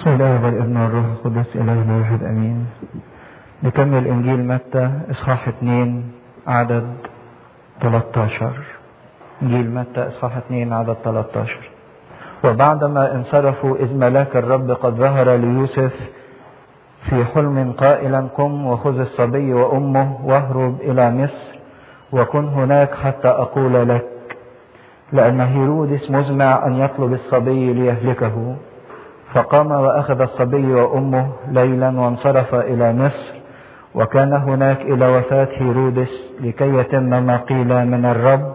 بسم الله والابن والروح القدس إلهنا واحد أمين نكمل إنجيل متى إصحاح 2 عدد 13 إنجيل متى إصحاح 2 عدد 13 وبعدما انصرفوا إذ ملاك الرب قد ظهر ليوسف في حلم قائلا قم وخذ الصبي وأمه واهرب إلى مصر وكن هناك حتى أقول لك لأن هيرودس مزمع أن يطلب الصبي ليهلكه فقام وأخذ الصبي وأمه ليلا وانصرف إلى مصر وكان هناك إلى وفاة هيرودس لكي يتم ما قيل من الرب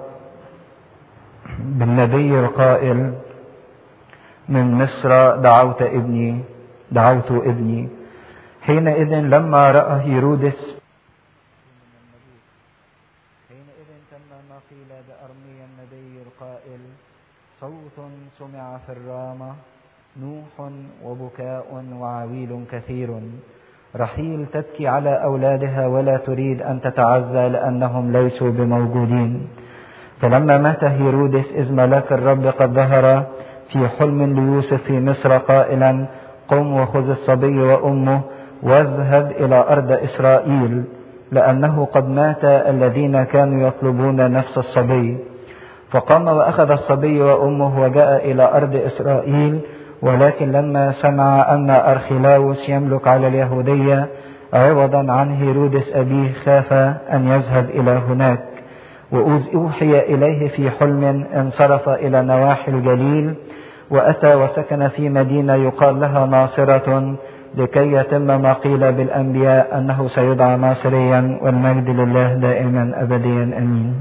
بالنبي القائل من مصر دعوت ابني دعوت ابني حينئذ لما رأى هيرودس حينئذ تم ما قيل بأرميا النبي القائل صوت سمع في الرامة نوح وبكاء وعويل كثير رحيل تبكي على أولادها ولا تريد أن تتعزى لأنهم ليسوا بموجودين فلما مات هيرودس إذ ملاك الرب قد ظهر في حلم ليوسف في مصر قائلا قم وخذ الصبي وأمه واذهب إلى أرض إسرائيل لأنه قد مات الذين كانوا يطلبون نفس الصبي فقام وأخذ الصبي وأمه وجاء إلى أرض إسرائيل ولكن لما سمع أن أرخلاوس يملك على اليهودية عوضا عن هيرودس أبيه خاف أن يذهب إلى هناك وأوحي إليه في حلم انصرف إلى نواحي الجليل وأتى وسكن في مدينة يقال لها ناصرة لكي يتم ما قيل بالأنبياء أنه سيدعى ناصريا والمجد لله دائما أبديا أمين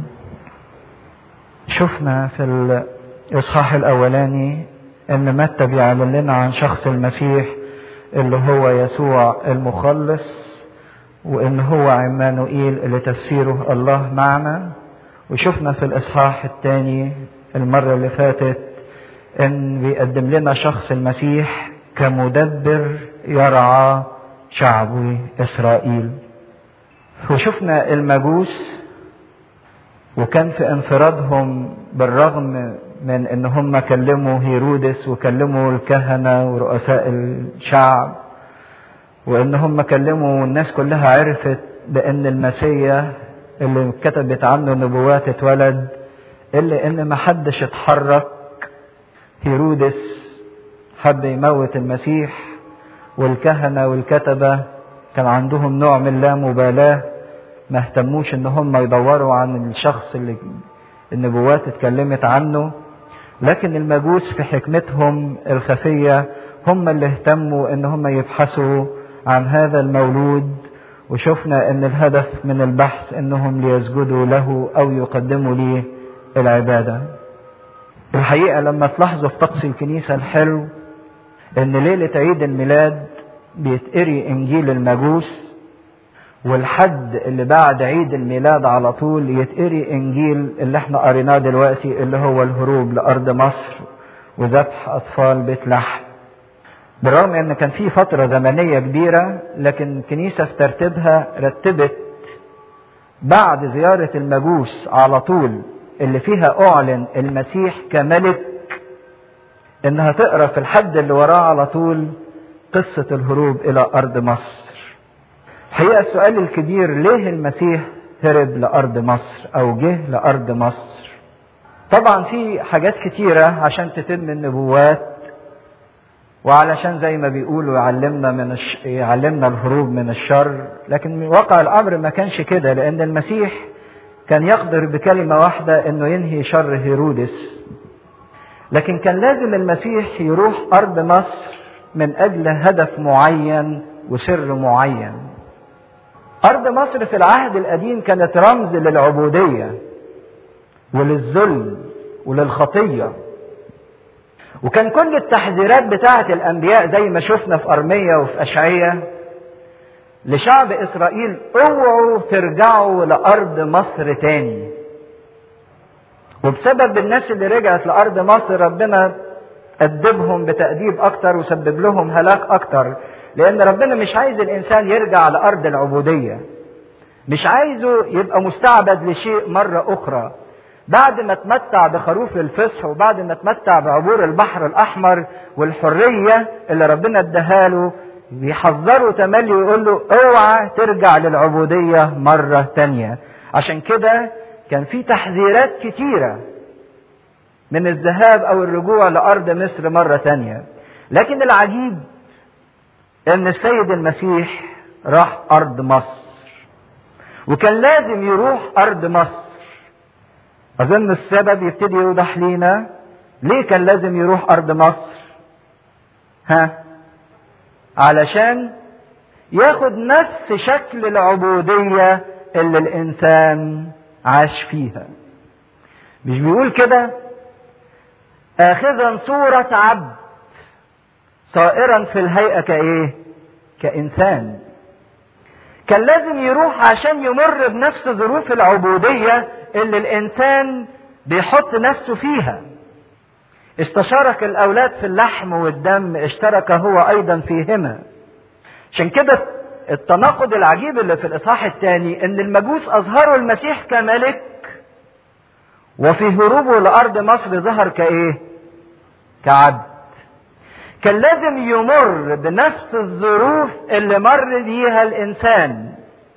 شفنا في الإصحاح الأولاني ان متى بيعلن لنا عن شخص المسيح اللي هو يسوع المخلص وان هو عمانوئيل اللي تفسيره الله معنا وشفنا في الاصحاح الثاني المرة اللي فاتت ان بيقدم لنا شخص المسيح كمدبر يرعى شعب اسرائيل وشفنا المجوس وكان في انفرادهم بالرغم من ان هم كلموا هيرودس وكلموا الكهنة ورؤساء الشعب وان هم كلموا الناس كلها عرفت بان المسيح اللي كتبت عنه نبوات اتولد الا ان ما حدش اتحرك هيرودس حب يموت المسيح والكهنة والكتبة كان عندهم نوع من لا مبالاة ما اهتموش ان هم يدوروا عن الشخص اللي النبوات اتكلمت عنه لكن المجوس في حكمتهم الخفية هم اللي اهتموا ان هم يبحثوا عن هذا المولود وشفنا ان الهدف من البحث انهم ليسجدوا له او يقدموا ليه العبادة الحقيقة لما تلاحظوا في طقس الكنيسة الحلو ان ليلة عيد الميلاد بيتقري انجيل المجوس والحد اللي بعد عيد الميلاد على طول يتقري انجيل اللي احنا قريناه دلوقتي اللي هو الهروب لارض مصر وذبح اطفال بيت لحم بالرغم ان كان في فتره زمنيه كبيره لكن الكنيسه في ترتيبها رتبت بعد زياره المجوس على طول اللي فيها اعلن المسيح كملك انها تقرا في الحد اللي وراه على طول قصه الهروب الى ارض مصر الحقيقة السؤال الكبير ليه المسيح هرب لأرض مصر أو جه لأرض مصر طبعا في حاجات كتيرة عشان تتم النبوات وعلشان زي ما بيقولوا يعلمنا من الش... يعلمنا الهروب من الشر لكن واقع الأمر ما كانش كده لأن المسيح كان يقدر بكلمة واحدة إنه ينهي شر هيرودس لكن كان لازم المسيح يروح أرض مصر من أجل هدف معين وسر معين أرض مصر في العهد القديم كانت رمز للعبودية وللذل وللخطية وكان كل التحذيرات بتاعة الأنبياء زي ما شفنا في أرمية وفي أشعية لشعب إسرائيل اوعوا ترجعوا لأرض مصر تاني وبسبب الناس اللي رجعت لأرض مصر ربنا أدبهم بتأديب أكتر وسبب لهم هلاك أكتر لأن ربنا مش عايز الإنسان يرجع لأرض العبودية مش عايزه يبقى مستعبد لشيء مرة أخرى بعد ما تمتع بخروف الفصح وبعد ما تمتع بعبور البحر الاحمر والحريه اللي ربنا اداها له بيحذره تملي ويقول له اوعى ترجع للعبوديه مره تانيه عشان كده كان في تحذيرات كتيره من الذهاب او الرجوع لارض مصر مره تانيه لكن العجيب ان السيد المسيح راح ارض مصر وكان لازم يروح ارض مصر اظن السبب يبتدي يوضح لينا ليه كان لازم يروح ارض مصر ها علشان ياخد نفس شكل العبودية اللي الانسان عاش فيها مش بيقول كده اخذا صورة عبد صائرا في الهيئة كايه كانسان كان لازم يروح عشان يمر بنفس ظروف العبودية اللي الانسان بيحط نفسه فيها استشارك الاولاد في اللحم والدم اشترك هو ايضا فيهما عشان كده التناقض العجيب اللي في الاصحاح الثاني ان المجوس اظهروا المسيح كملك وفي هروبه لارض مصر ظهر كايه كعبد كان لازم يمر بنفس الظروف اللي مر بيها الانسان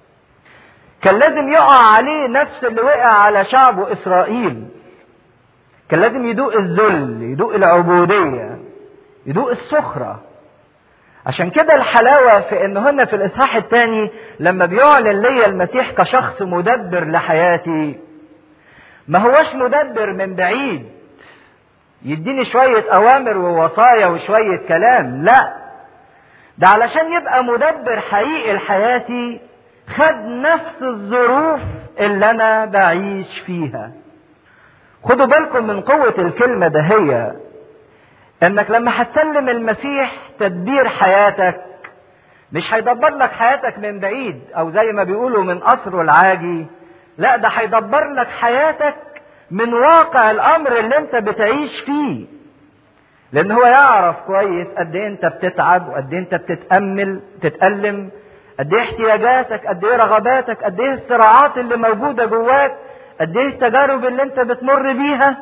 كان لازم يقع عليه نفس اللي وقع على شعبه اسرائيل كان لازم يدوق الذل يدوق العبودية يدوق السخرة عشان كده الحلاوة في ان هنا في الاصحاح الثاني لما بيعلن لي المسيح كشخص مدبر لحياتي ما هوش مدبر من بعيد يديني شوية اوامر ووصايا وشوية كلام لا ده علشان يبقى مدبر حقيقي لحياتي خد نفس الظروف اللي انا بعيش فيها خدوا بالكم من قوة الكلمة ده هي انك لما هتسلم المسيح تدبير حياتك مش هيدبر لك حياتك من بعيد او زي ما بيقولوا من قصر العاجي لا ده هيدبر لك حياتك من واقع الامر اللي انت بتعيش فيه لان هو يعرف كويس قد ايه انت بتتعب وقد ايه انت بتتامل تتالم قد ايه احتياجاتك قد ايه رغباتك قد ايه الصراعات اللي موجوده جواك قد ايه التجارب اللي انت بتمر بيها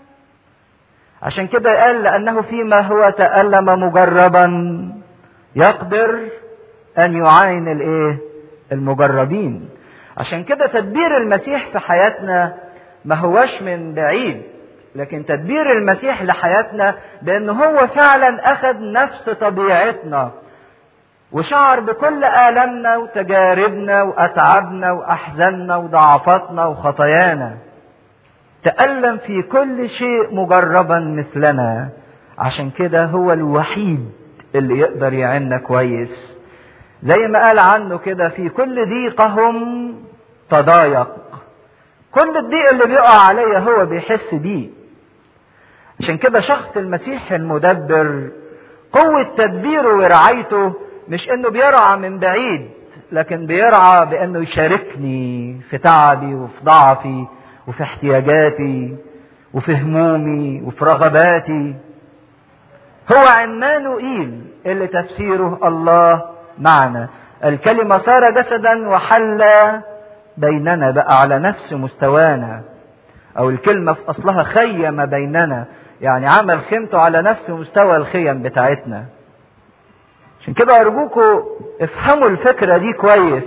عشان كده قال لانه فيما هو تالم مجربا يقدر ان يعاين الايه المجربين عشان كده تدبير المسيح في حياتنا ما هوش من بعيد لكن تدبير المسيح لحياتنا بان هو فعلا اخذ نفس طبيعتنا وشعر بكل آلامنا وتجاربنا وأتعابنا وأحزاننا وضعفاتنا وخطايانا تألم في كل شيء مجربا مثلنا عشان كده هو الوحيد اللي يقدر يعيننا كويس زي ما قال عنه كده في كل ضيقهم تضايق كل الضيق اللي بيقع عليا هو بيحس بيه عشان كده شخص المسيح المدبر قوة تدبيره ورعايته مش انه بيرعى من بعيد لكن بيرعى بانه يشاركني في تعبي وفي ضعفي وفي احتياجاتي وفي همومي وفي رغباتي هو عمانوئيل اللي تفسيره الله معنا الكلمة صار جسدا وحل بيننا بقى على نفس مستوانا او الكلمة في اصلها خيم بيننا يعني عمل خيمته على نفس مستوى الخيم بتاعتنا عشان كده ارجوكم افهموا الفكرة دي كويس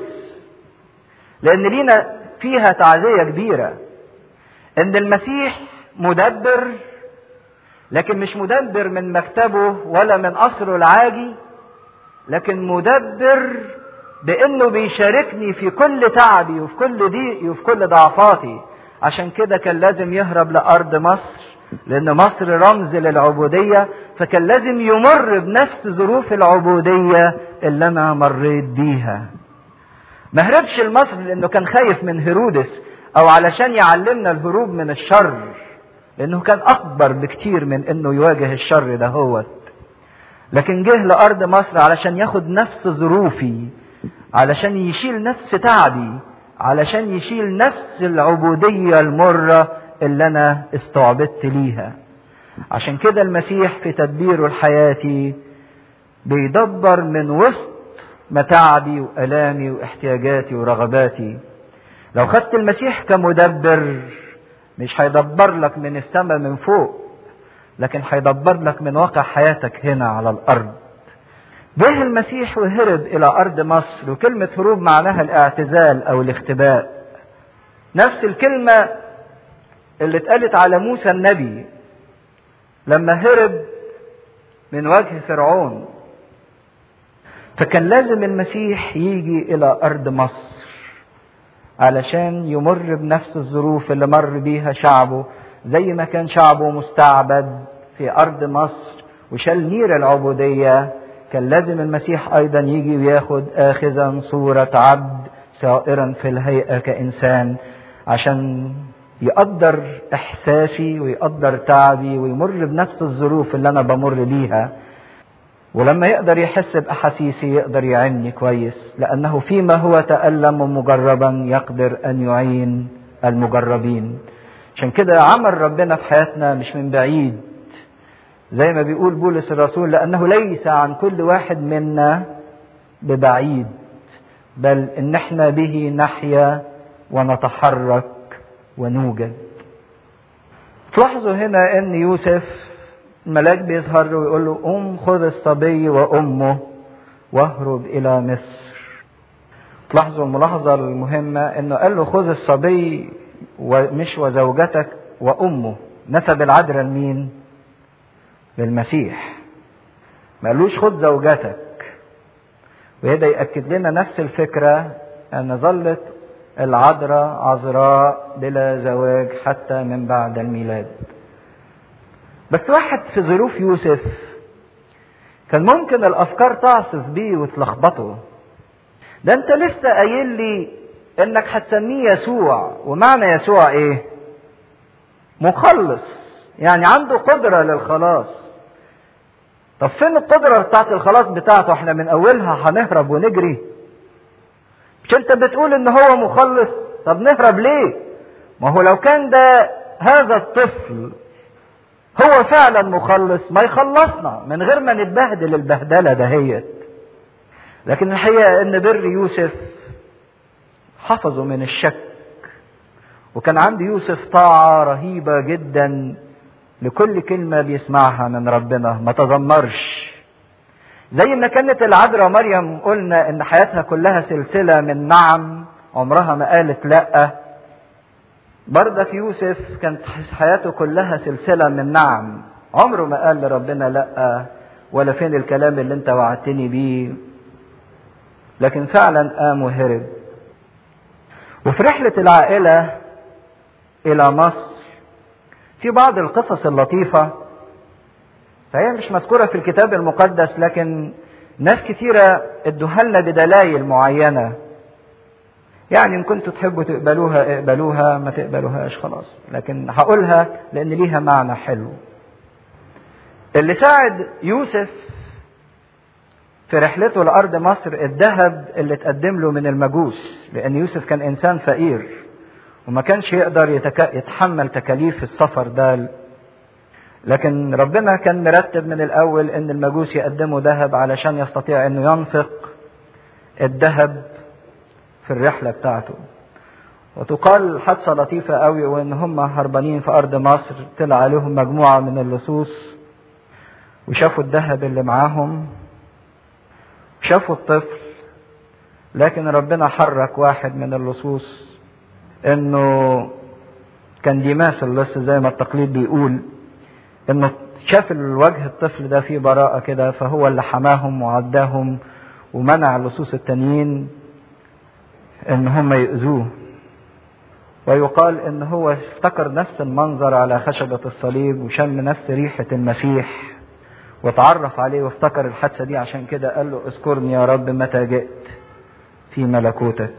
لان لينا فيها تعزية كبيرة ان المسيح مدبر لكن مش مدبر من مكتبه ولا من قصره العاجي لكن مدبر بانه بيشاركني في كل تعبي وفي كل ضيقي وفي كل ضعفاتي عشان كده كان لازم يهرب لارض مصر لان مصر رمز للعبودية فكان لازم يمر بنفس ظروف العبودية اللي انا مريت بيها ما هربش لمصر لانه كان خايف من هيرودس او علشان يعلمنا الهروب من الشر لانه كان اكبر بكتير من انه يواجه الشر ده هو لكن جه لارض مصر علشان ياخد نفس ظروفي علشان يشيل نفس تعبي علشان يشيل نفس العبودية المرة اللي انا استعبدت ليها عشان كده المسيح في تدبيره لحياتي بيدبر من وسط متاعبي والامي واحتياجاتي ورغباتي لو خدت المسيح كمدبر مش هيدبر لك من السماء من فوق لكن هيدبر لك من واقع حياتك هنا على الارض جه المسيح وهرب الى ارض مصر وكلمة هروب معناها الاعتزال او الاختباء نفس الكلمة اللي اتقالت على موسى النبي لما هرب من وجه فرعون فكان لازم المسيح يجي الى ارض مصر علشان يمر بنفس الظروف اللي مر بيها شعبه زي ما كان شعبه مستعبد في ارض مصر وشال نير العبوديه كان لازم المسيح ايضا يجي وياخد اخذا صوره عبد سائرا في الهيئه كانسان عشان يقدر احساسي ويقدر تعبي ويمر بنفس الظروف اللي انا بمر بيها ولما يقدر يحس باحاسيسي يقدر يعني كويس لانه فيما هو تالم مجربا يقدر ان يعين المجربين عشان كده عمل ربنا في حياتنا مش من بعيد زي ما بيقول بولس الرسول لانه ليس عن كل واحد منا ببعيد بل ان احنا به نحيا ونتحرك ونوجد تلاحظوا هنا ان يوسف الملاك بيظهر له ويقول له قم خذ الصبي وامه واهرب الى مصر تلاحظوا الملاحظة المهمة انه قال له خذ الصبي ومش وزوجتك وامه نسب العذراء لمين؟ للمسيح ما قالوش خد زوجتك وهذا يأكد لنا نفس الفكرة أن ظلت العذراء عذراء بلا زواج حتى من بعد الميلاد بس واحد في ظروف يوسف كان ممكن الافكار تعصف بيه وتلخبطه ده انت لسه قايل لي انك هتسميه يسوع ومعنى يسوع ايه مخلص يعني عنده قدرة للخلاص طب فين القدرة بتاعت الخلاص بتاعته احنا من اولها هنهرب ونجري مش انت بتقول ان هو مخلص طب نهرب ليه ما هو لو كان ده هذا الطفل هو فعلا مخلص ما يخلصنا من غير ما نتبهدل البهدله دهيت لكن الحقيقه ان بر يوسف حفظه من الشك وكان عند يوسف طاعه رهيبه جدا لكل كلمه بيسمعها من ربنا ما تذمرش زي ما كانت العذراء مريم قلنا ان حياتها كلها سلسله من نعم عمرها ما قالت لا برضك يوسف كانت حياته كلها سلسلة من نعم عمره ما قال لربنا لا ولا فين الكلام اللي انت وعدتني بيه لكن فعلا قام وهرب وفي رحلة العائلة إلى مصر في بعض القصص اللطيفة صحيح مش مذكورة في الكتاب المقدس لكن ناس كتيرة ادوها لنا بدلائل معينة يعني ان كنتوا تحبوا تقبلوها اقبلوها ما تقبلوهاش خلاص لكن هقولها لان ليها معنى حلو اللي ساعد يوسف في رحلته لارض مصر الذهب اللي اتقدم له من المجوس لان يوسف كان انسان فقير وما كانش يقدر يتك... يتحمل تكاليف السفر ده لكن ربنا كان مرتب من الاول ان المجوس يقدموا ذهب علشان يستطيع انه ينفق الذهب في الرحلة بتاعته وتقال حادثة لطيفة قوي وان هم هربانين في ارض مصر طلع عليهم مجموعة من اللصوص وشافوا الذهب اللي معاهم شافوا الطفل لكن ربنا حرك واحد من اللصوص انه كان ديماس اللص زي ما التقليد بيقول انه شاف الوجه الطفل ده فيه براءة كده فهو اللي حماهم وعداهم ومنع اللصوص التانيين ان هم يؤذوه ويقال ان هو افتكر نفس المنظر على خشبة الصليب وشم نفس ريحة المسيح وتعرف عليه وافتكر الحادثة دي عشان كده قال له اذكرني يا رب متى جئت في ملكوتك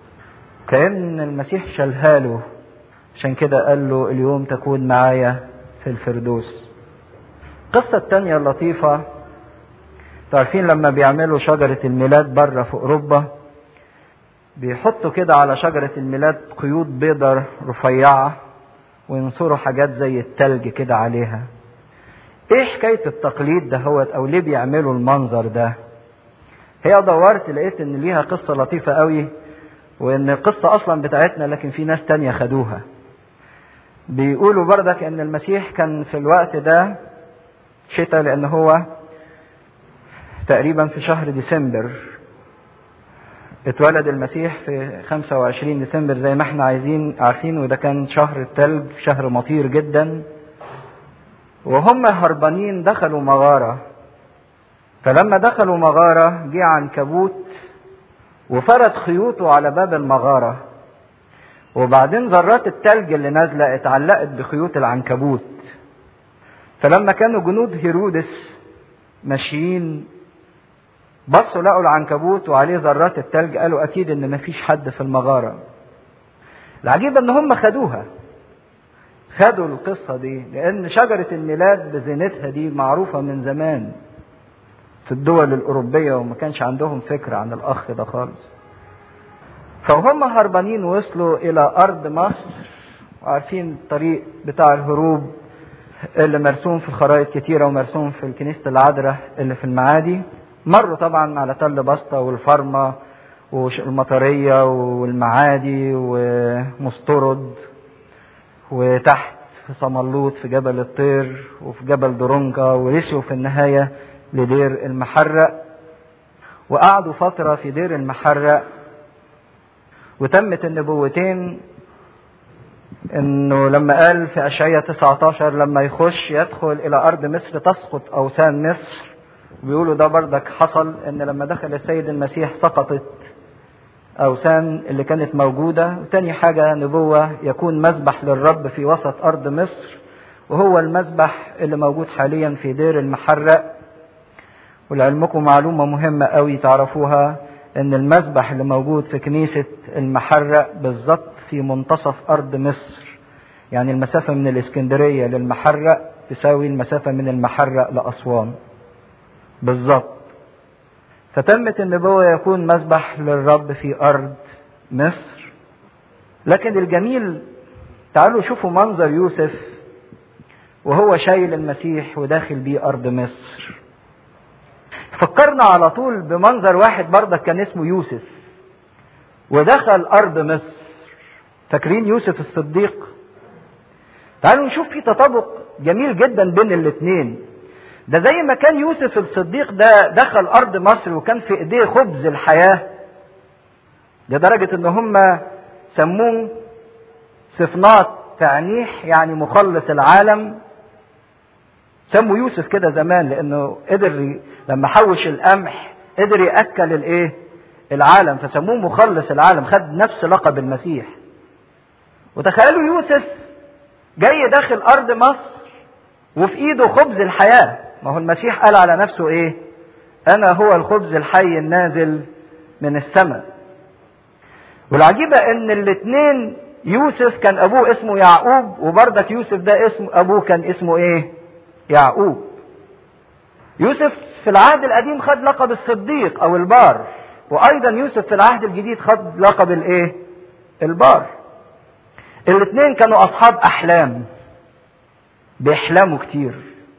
كأن المسيح شالها له عشان كده قال له اليوم تكون معايا في الفردوس القصة التانية اللطيفة تعرفين لما بيعملوا شجرة الميلاد بره في أوروبا بيحطوا كده على شجرة الميلاد قيود بيضة رفيعة وينصروا حاجات زي التلج كده عليها ايه حكاية التقليد ده هو او ليه بيعملوا المنظر ده هي دورت لقيت ان ليها قصة لطيفة قوي وان القصة اصلا بتاعتنا لكن في ناس تانية خدوها بيقولوا بردك ان المسيح كان في الوقت ده شتاء لان هو تقريبا في شهر ديسمبر اتولد المسيح في 25 ديسمبر زي ما احنا عايزين عارفين وده كان شهر التلج شهر مطير جدا وهم هربانين دخلوا مغارة فلما دخلوا مغارة جه عنكبوت وفرد خيوطه على باب المغارة وبعدين ذرات التلج اللي نازلة اتعلقت بخيوط العنكبوت فلما كانوا جنود هيرودس ماشيين بصوا لقوا العنكبوت وعليه ذرات التلج قالوا اكيد ان مفيش حد في المغارة العجيب ان هم خدوها خدوا القصة دي لان شجرة الميلاد بزينتها دي معروفة من زمان في الدول الأوروبية وما كانش عندهم فكرة عن الأخ ده خالص فهم هربانين وصلوا إلى أرض مصر وعارفين الطريق بتاع الهروب اللي مرسوم في خرائط كتيرة ومرسوم في كنيسة العذراء اللي في المعادي مروا طبعا على تل بسطة والفرمة والمطرية والمعادي ومسترد وتحت في صملوط في جبل الطير وفي جبل درونجا ورسيوا في النهاية لدير المحرق وقعدوا فترة في دير المحرق وتمت النبوتين انه لما قال في اشعياء 19 لما يخش يدخل الى ارض مصر تسقط اوثان مصر بيقولوا ده بردك حصل ان لما دخل السيد المسيح سقطت اوثان اللي كانت موجوده وتاني حاجه نبوه يكون مذبح للرب في وسط ارض مصر وهو المذبح اللي موجود حاليا في دير المحرق ولعلمكم معلومه مهمه قوي تعرفوها ان المذبح اللي موجود في كنيسه المحرق بالظبط في منتصف ارض مصر يعني المسافه من الاسكندريه للمحرق تساوي المسافه من المحرق لاسوان بالظبط فتمت النبوة يكون مذبح للرب في أرض مصر لكن الجميل تعالوا شوفوا منظر يوسف وهو شايل المسيح وداخل بيه أرض مصر فكرنا على طول بمنظر واحد برضك كان اسمه يوسف ودخل أرض مصر فاكرين يوسف الصديق تعالوا نشوف في تطابق جميل جدا بين الاثنين ده زي ما كان يوسف الصديق ده دخل ارض مصر وكان في ايديه خبز الحياه لدرجه ان هم سموه صفنات تعنيح يعني مخلص العالم سموا يوسف كده زمان لانه قدر لما حوش القمح قدر ياكل الايه العالم فسموه مخلص العالم خد نفس لقب المسيح وتخيلوا يوسف جاي داخل ارض مصر وفي ايده خبز الحياه ما هو المسيح قال على نفسه ايه انا هو الخبز الحي النازل من السماء والعجيبة ان الاثنين يوسف كان ابوه اسمه يعقوب وبردك يوسف ده اسم ابوه كان اسمه ايه يعقوب يوسف في العهد القديم خد لقب الصديق او البار وايضا يوسف في العهد الجديد خد لقب الايه البار الاثنين كانوا اصحاب احلام بيحلموا كتير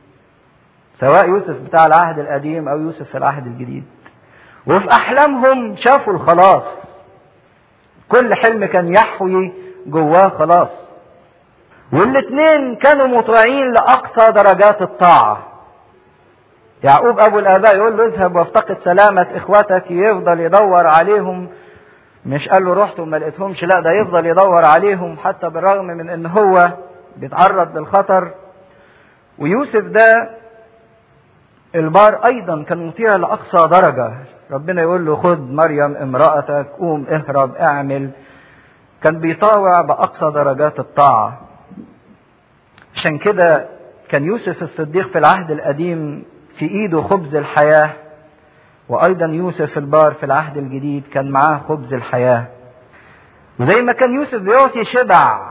سواء يوسف بتاع العهد القديم او يوسف في العهد الجديد وفي احلامهم شافوا الخلاص كل حلم كان يحوي جواه خلاص والاثنين كانوا مطيعين لاقصى درجات الطاعه يعقوب ابو الاباء يقول له اذهب وافتقد سلامه اخوتك يفضل يدور عليهم مش قال له رحت وما لقيتهمش لا ده يفضل يدور عليهم حتى بالرغم من ان هو بيتعرض للخطر ويوسف ده البار ايضا كان مطيع لاقصى درجه ربنا يقول له خد مريم امرأتك قوم اهرب اعمل كان بيطاوع باقصى درجات الطاعه عشان كده كان يوسف الصديق في العهد القديم في ايده خبز الحياه وايضا يوسف البار في العهد الجديد كان معاه خبز الحياه وزي ما كان يوسف بيعطي شبع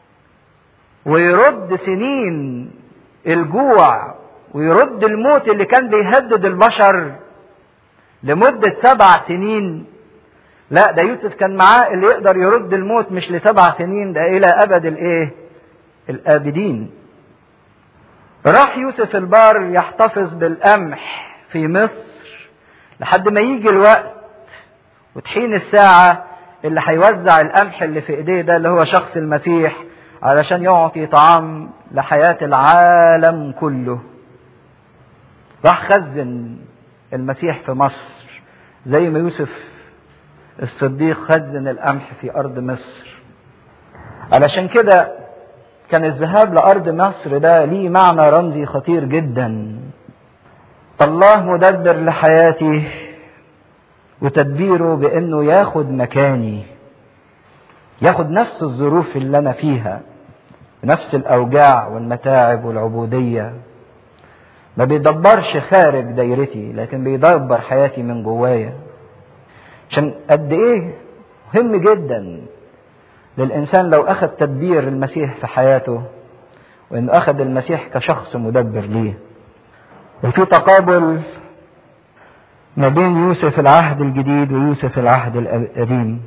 ويرد سنين الجوع ويرد الموت اللي كان بيهدد البشر لمدة سبع سنين لا ده يوسف كان معاه اللي يقدر يرد الموت مش لسبع سنين ده إلى أبد الإيه؟ الآبدين. راح يوسف البار يحتفظ بالقمح في مصر لحد ما يجي الوقت وتحين الساعة اللي هيوزع القمح اللي في ايديه ده اللي هو شخص المسيح علشان يعطي طعام لحياة العالم كله راح خزن المسيح في مصر زي ما يوسف الصديق خزن القمح في أرض مصر علشان كده كان الذهاب لأرض مصر ده ليه معنى رمزي خطير جدا الله مدبر لحياتي وتدبيره بانه ياخد مكاني ياخد نفس الظروف اللي انا فيها نفس الاوجاع والمتاعب والعبوديه ما بيدبرش خارج دايرتي لكن بيدبر حياتي من جوايا عشان قد ايه مهم جدا للانسان لو اخذ تدبير المسيح في حياته وانه اخذ المسيح كشخص مدبر ليه وفي تقابل ما بين يوسف العهد الجديد ويوسف العهد القديم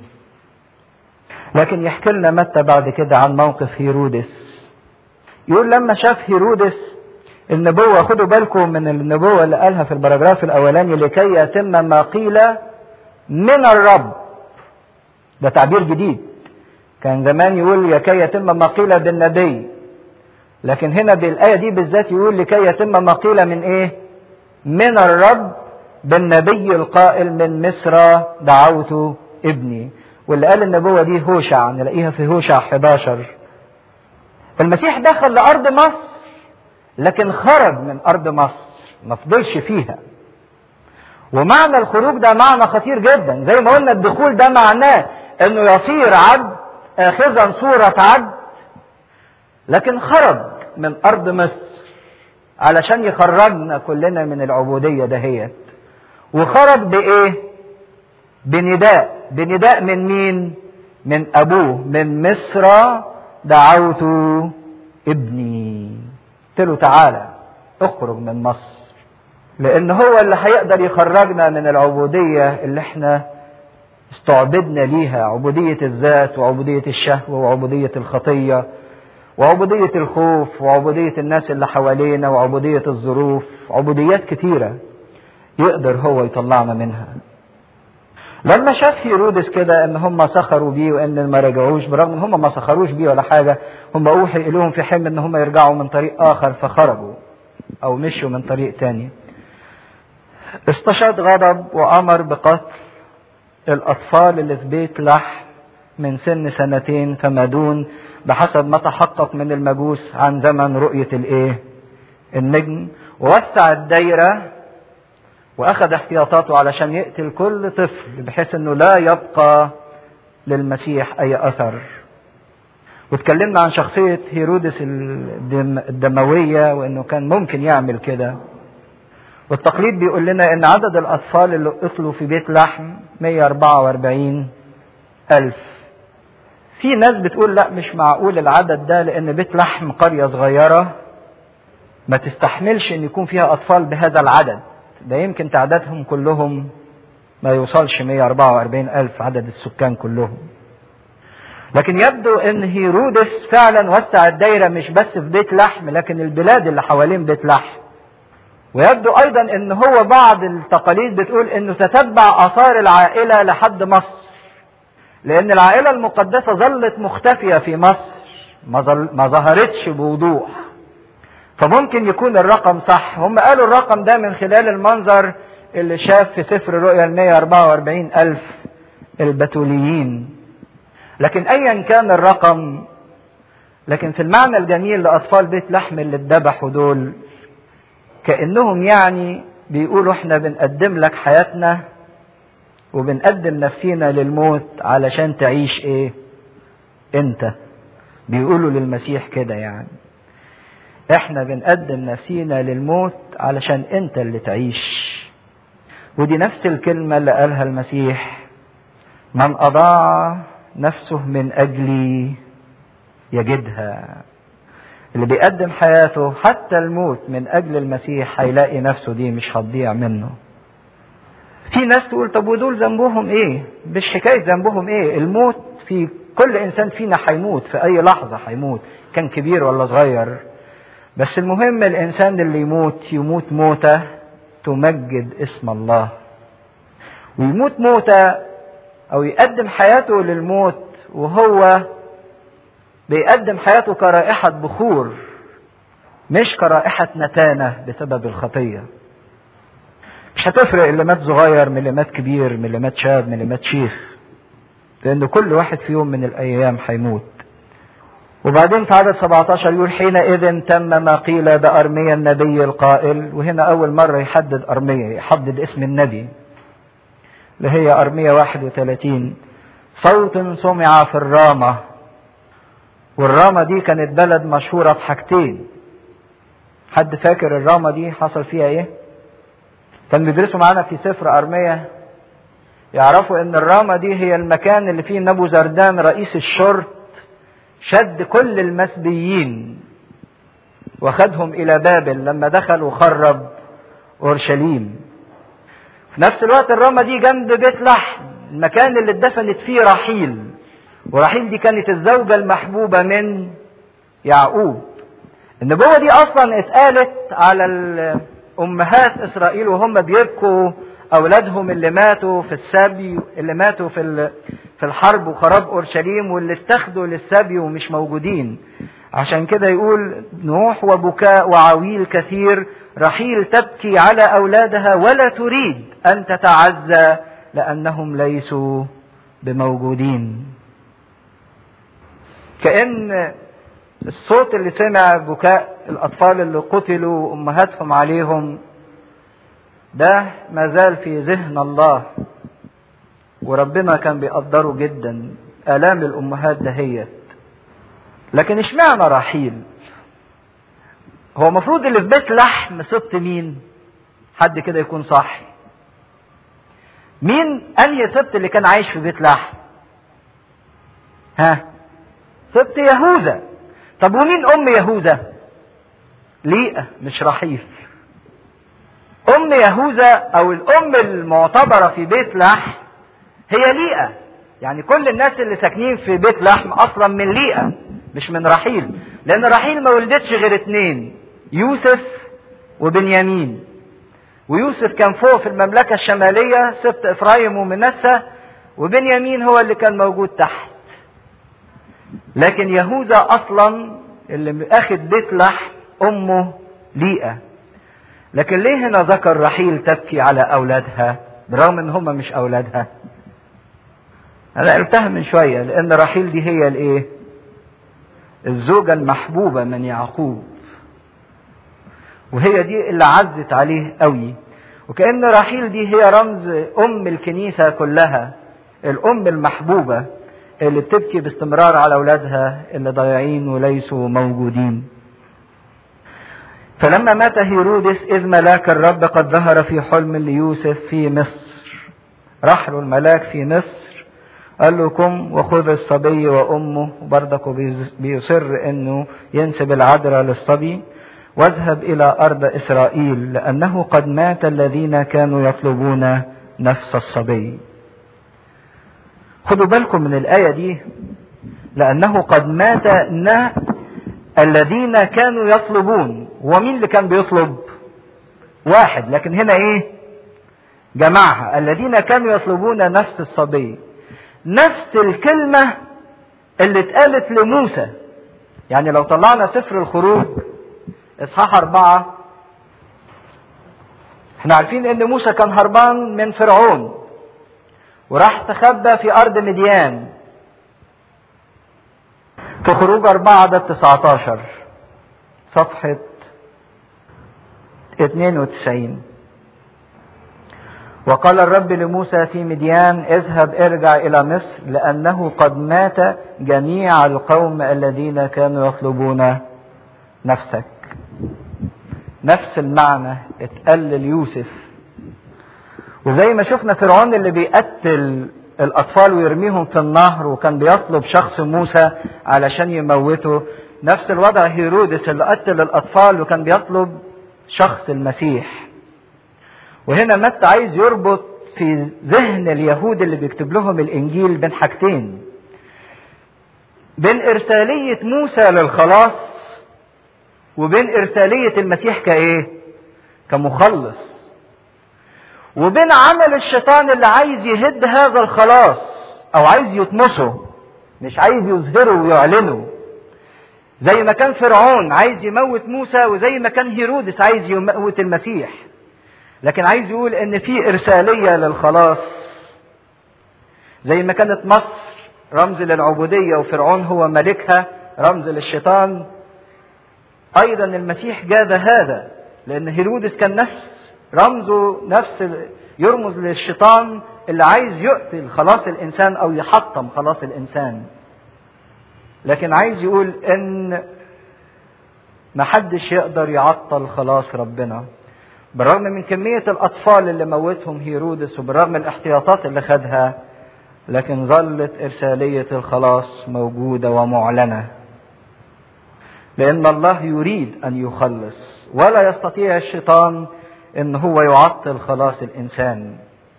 لكن يحكي لنا متى بعد كده عن موقف هيرودس يقول لما شاف هيرودس النبوة خدوا بالكم من النبوة اللي قالها في البراجراف الأولاني لكي يتم ما قيل من الرب ده تعبير جديد كان زمان يقول لكي يتم ما قيل بالنبي لكن هنا بالآية دي بالذات يقول لكي يتم ما قيل من إيه؟ من الرب بالنبي القائل من مصر دعوت ابني واللي قال النبوة دي هوشع نلاقيها في هوشع 11 المسيح دخل لأرض مصر لكن خرج من أرض مصر ما فضلش فيها ومعنى الخروج ده معنى خطير جدا زي ما قلنا الدخول ده معناه انه يصير عبد اخذا صورة عبد لكن خرج من ارض مصر علشان يخرجنا كلنا من العبودية دهيت وخرج بايه بنداء بنداء من مين من ابوه من مصر دعوت ابني قلت له تعالى اخرج من مصر لان هو اللي هيقدر يخرجنا من العبودية اللي احنا استعبدنا ليها عبودية الذات وعبودية الشهوة وعبودية الخطية وعبودية الخوف وعبودية الناس اللي حوالينا وعبودية الظروف عبوديات كتيرة يقدر هو يطلعنا منها لما شاف هيرودس كده ان هم سخروا بيه وان ما رجعوش برغم ان هم ما سخروش بيه ولا حاجة هم اوحي اليهم في حلم ان هم يرجعوا من طريق اخر فخرجوا او مشوا من طريق تاني استشهد غضب وامر بقتل الاطفال اللي في بيت لحم من سن سنتين فما دون بحسب ما تحقق من المجوس عن زمن رؤية الايه النجم ووسع الدايرة واخذ احتياطاته علشان يقتل كل طفل بحيث انه لا يبقى للمسيح اي اثر واتكلمنا عن شخصية هيرودس الدموية وانه كان ممكن يعمل كده والتقليد بيقول لنا ان عدد الاطفال اللي قتلوا في بيت لحم 144 الف في ناس بتقول لا مش معقول العدد ده لان بيت لحم قرية صغيرة ما تستحملش ان يكون فيها اطفال بهذا العدد ده يمكن تعدادهم كلهم ما يوصلش 144 الف عدد السكان كلهم لكن يبدو ان هيرودس فعلا وسع الدايرة مش بس في بيت لحم لكن البلاد اللي حوالين بيت لحم ويبدو ايضا ان هو بعض التقاليد بتقول انه تتبع اثار العائلة لحد مصر لان العائلة المقدسة ظلت مختفية في مصر ما, ظل ما ظهرتش بوضوح فممكن يكون الرقم صح هم قالوا الرقم ده من خلال المنظر اللي شاف في سفر رؤيا ال 144 ألف البتوليين لكن أيا كان الرقم لكن في المعنى الجميل لأطفال بيت لحم اللي اتذبحوا دول كأنهم يعني بيقولوا احنا بنقدم لك حياتنا وبنقدم نفسينا للموت علشان تعيش ايه انت بيقولوا للمسيح كده يعني احنا بنقدم نفسينا للموت علشان انت اللي تعيش ودي نفس الكلمة اللي قالها المسيح من أضاع نفسه من أجلي يجدها اللي بيقدم حياته حتى الموت من أجل المسيح هيلاقي نفسه دي مش هتضيع منه في ناس تقول طب ودول ذنبهم ايه مش حكاية ذنبهم ايه الموت في كل انسان فينا هيموت في اي لحظة هيموت كان كبير ولا صغير بس المهم الانسان اللي يموت يموت موتة تمجد اسم الله ويموت موتة او يقدم حياته للموت وهو بيقدم حياته كرائحة بخور مش كرائحة نتانة بسبب الخطية مش هتفرق اللي مات صغير من اللي مات كبير من اللي مات شاب من اللي مات شيخ لأن كل واحد في يوم من الأيام هيموت وبعدين في عدد 17 يقول حينئذ تم ما قيل بأرميا النبي القائل وهنا أول مرة يحدد أرميا يحدد اسم النبي اللي هي أرميا 31 صوت سمع في الرامة والرامة دي كانت بلد مشهورة بحاجتين حد فاكر الرامة دي حصل فيها ايه كان بيدرسوا معانا في سفر أرمية يعرفوا ان الرامة دي هي المكان اللي فيه نبو زردان رئيس الشرط شد كل المسبيين وخدهم الى بابل لما دخل وخرب اورشليم في نفس الوقت الرامة دي جنب بيت لحم المكان اللي اتدفنت فيه رحيل ورحيل دي كانت الزوجة المحبوبة من يعقوب النبوة دي أصلا اتقالت على أمهات إسرائيل وهم بيبكوا أولادهم اللي ماتوا في السبي اللي ماتوا في في الحرب وخراب أورشليم واللي اتخذوا للسبي ومش موجودين عشان كده يقول نوح وبكاء وعويل كثير رحيل تبكي على أولادها ولا تريد أن تتعزى لأنهم ليسوا بموجودين كأن الصوت اللي سمع بكاء الأطفال اللي قتلوا وأمهاتهم عليهم ده ما زال في ذهن الله وربنا كان بيقدره جدا آلام الأمهات دهيت لكن اشمعنى رحيل هو المفروض اللي في بيت لحم سبط مين حد كده يكون صح مين انهي سبط اللي كان عايش في بيت لحم ها سبط يهوذا طب ومين ام يهوذا ليئة مش رحيل ام يهوذا او الام المعتبرة في بيت لحم هي ليئة يعني كل الناس اللي ساكنين في بيت لحم اصلا من ليئة مش من رحيل لان رحيل ما ولدتش غير اتنين يوسف وبنيامين ويوسف كان فوق في المملكة الشمالية سبط افرايم ومنسى وبنيامين هو اللي كان موجود تحت لكن يهوذا اصلا اللي اخد بيت لحم امه ليئة لكن ليه هنا ذكر رحيل تبكي على اولادها برغم ان هم مش اولادها انا قلتها من شوية لان رحيل دي هي الايه الزوجة المحبوبة من يعقوب وهي دي اللي عزت عليه قوي وكأن رحيل دي هي رمز أم الكنيسة كلها الأم المحبوبة اللي بتبكي باستمرار على أولادها اللي ضايعين وليسوا موجودين فلما مات هيرودس إذ ملاك الرب قد ظهر في حلم ليوسف في مصر راح له الملاك في مصر قال له قم وخذ الصبي وأمه وبرضك بيصر إنه ينسب العذراء للصبي واذهب إلى أرض إسرائيل لأنه قد مات الذين كانوا يطلبون نفس الصبي خدوا بالكم من الآية دي لأنه قد مات الذين كانوا يطلبون ومين اللي كان بيطلب واحد لكن هنا ايه جمعها الذين كانوا يطلبون نفس الصبي نفس الكلمة اللي اتقالت لموسى يعني لو طلعنا سفر الخروج اصحاح اربعة احنا عارفين ان موسى كان هربان من فرعون وراح تخبى في ارض مديان في خروج اربعة عدد 19 صفحة 92 وقال الرب لموسى في مديان اذهب ارجع الى مصر لانه قد مات جميع القوم الذين كانوا يطلبون نفسك نفس المعنى اتقال ليوسف وزي ما شفنا فرعون اللي بيقتل الاطفال ويرميهم في النهر وكان بيطلب شخص موسى علشان يموته نفس الوضع هيرودس اللي قتل الاطفال وكان بيطلب شخص المسيح وهنا متى عايز يربط في ذهن اليهود اللي بيكتب لهم الانجيل بين حاجتين بين ارساليه موسى للخلاص وبين ارساليه المسيح كايه كمخلص وبين عمل الشيطان اللي عايز يهد هذا الخلاص او عايز يطمسه مش عايز يظهره ويعلنه زي ما كان فرعون عايز يموت موسى وزي ما كان هيرودس عايز يموت المسيح لكن عايز يقول ان في ارساليه للخلاص زي ما كانت مصر رمز للعبوديه وفرعون هو ملكها رمز للشيطان ايضا المسيح جاب هذا لان هيرودس كان نفس رمزه نفس يرمز للشيطان اللي عايز يقتل خلاص الانسان او يحطم خلاص الانسان لكن عايز يقول ان محدش يقدر يعطل خلاص ربنا بالرغم من كمية الأطفال اللي موتهم هيرودس وبالرغم من الاحتياطات اللي خدها لكن ظلت إرسالية الخلاص موجودة ومعلنة لأن الله يريد أن يخلص ولا يستطيع الشيطان أن هو يعطل خلاص الإنسان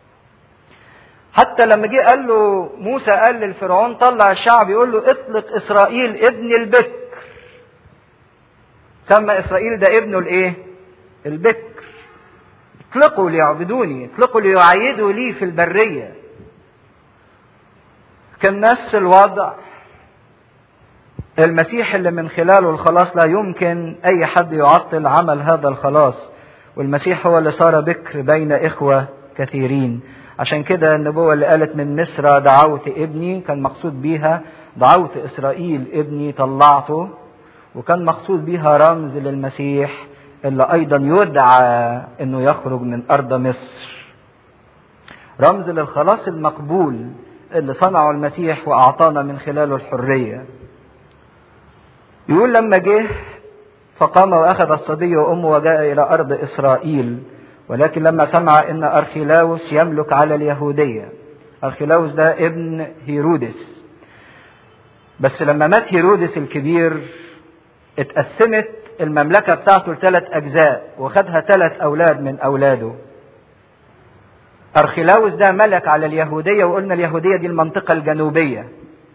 حتى لما جه قال له موسى قال للفرعون طلع الشعب يقول له اطلق إسرائيل ابن البكر سمى إسرائيل ده ابنه الإيه؟ البكر اطلقوا ليعبدوني اطلقوا ليعيدوا لي في البرية كان نفس الوضع المسيح اللي من خلاله الخلاص لا يمكن اي حد يعطل عمل هذا الخلاص والمسيح هو اللي صار بكر بين اخوة كثيرين عشان كده النبوة اللي قالت من مصر دعوت ابني كان مقصود بيها دعوت اسرائيل ابني طلعته وكان مقصود بيها رمز للمسيح اللي ايضا يدعى انه يخرج من ارض مصر رمز للخلاص المقبول اللي صنعه المسيح واعطانا من خلاله الحريه يقول لما جه فقام واخذ الصبي وامه وجاء الى ارض اسرائيل ولكن لما سمع ان ارخيلاوس يملك على اليهوديه ارخيلاوس ده ابن هيرودس بس لما مات هيرودس الكبير اتقسمت المملكة بتاعته لثلاث أجزاء وخدها ثلاث أولاد من أولاده أرخيلاوس ده ملك على اليهودية وقلنا اليهودية دي المنطقة الجنوبية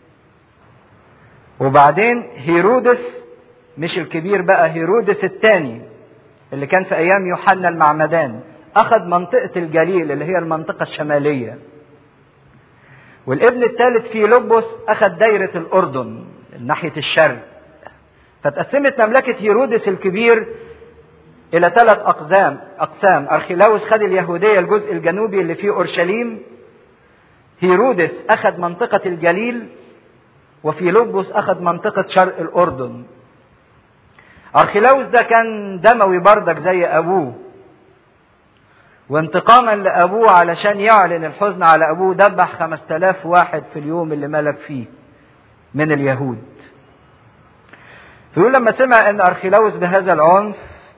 وبعدين هيرودس مش الكبير بقى هيرودس الثاني اللي كان في أيام يوحنا المعمدان أخذ منطقة الجليل اللي هي المنطقة الشمالية والابن الثالث فيلبس أخذ دايرة الأردن ناحية الشرق فتقسمت مملكة هيرودس الكبير إلى ثلاث أقسام أقسام أرخيلاوس خد اليهودية الجزء الجنوبي اللي فيه أورشليم هيرودس أخذ منطقة الجليل وفيلبس أخذ منطقة شرق الأردن أرخيلاوس ده كان دموي بردك زي أبوه وانتقاما لأبوه علشان يعلن الحزن على أبوه دبح خمس تلاف واحد في اليوم اللي ملك فيه من اليهود فيقول لما سمع ان ارخيلاوس بهذا العنف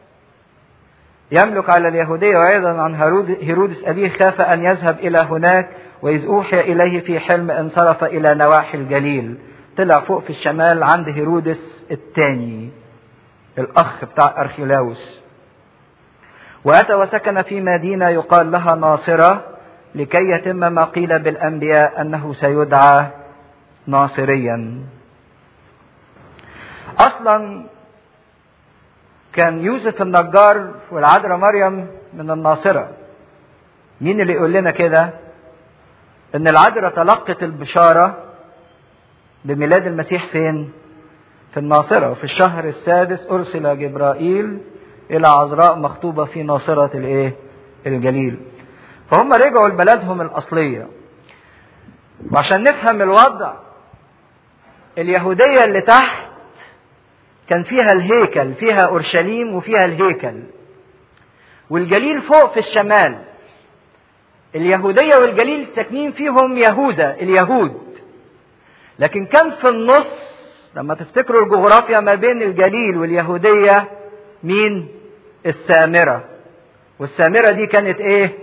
يملك على اليهودية وأيضا عن هيرودس أبيه خاف أن يذهب إلى هناك وإذ أوحي إليه في حلم انصرف إلى نواحي الجليل طلع فوق في الشمال عند هيرودس الثاني الأخ بتاع أرخيلاوس وأتى وسكن في مدينة يقال لها ناصرة لكي يتم ما قيل بالأنبياء أنه سيدعى ناصريا اصلا كان يوسف النجار والعذراء مريم من الناصرة مين اللي يقول لنا كده ان العذراء تلقت البشارة بميلاد المسيح فين في الناصرة وفي الشهر السادس ارسل جبرائيل الى عذراء مخطوبة في ناصرة الايه الجليل فهم رجعوا لبلدهم الاصلية وعشان نفهم الوضع اليهودية اللي تحت كان فيها الهيكل فيها اورشليم وفيها الهيكل والجليل فوق في الشمال اليهوديه والجليل ساكنين فيهم يهوذا اليهود لكن كان في النص لما تفتكروا الجغرافيا ما بين الجليل واليهوديه مين السامره والسامره دي كانت ايه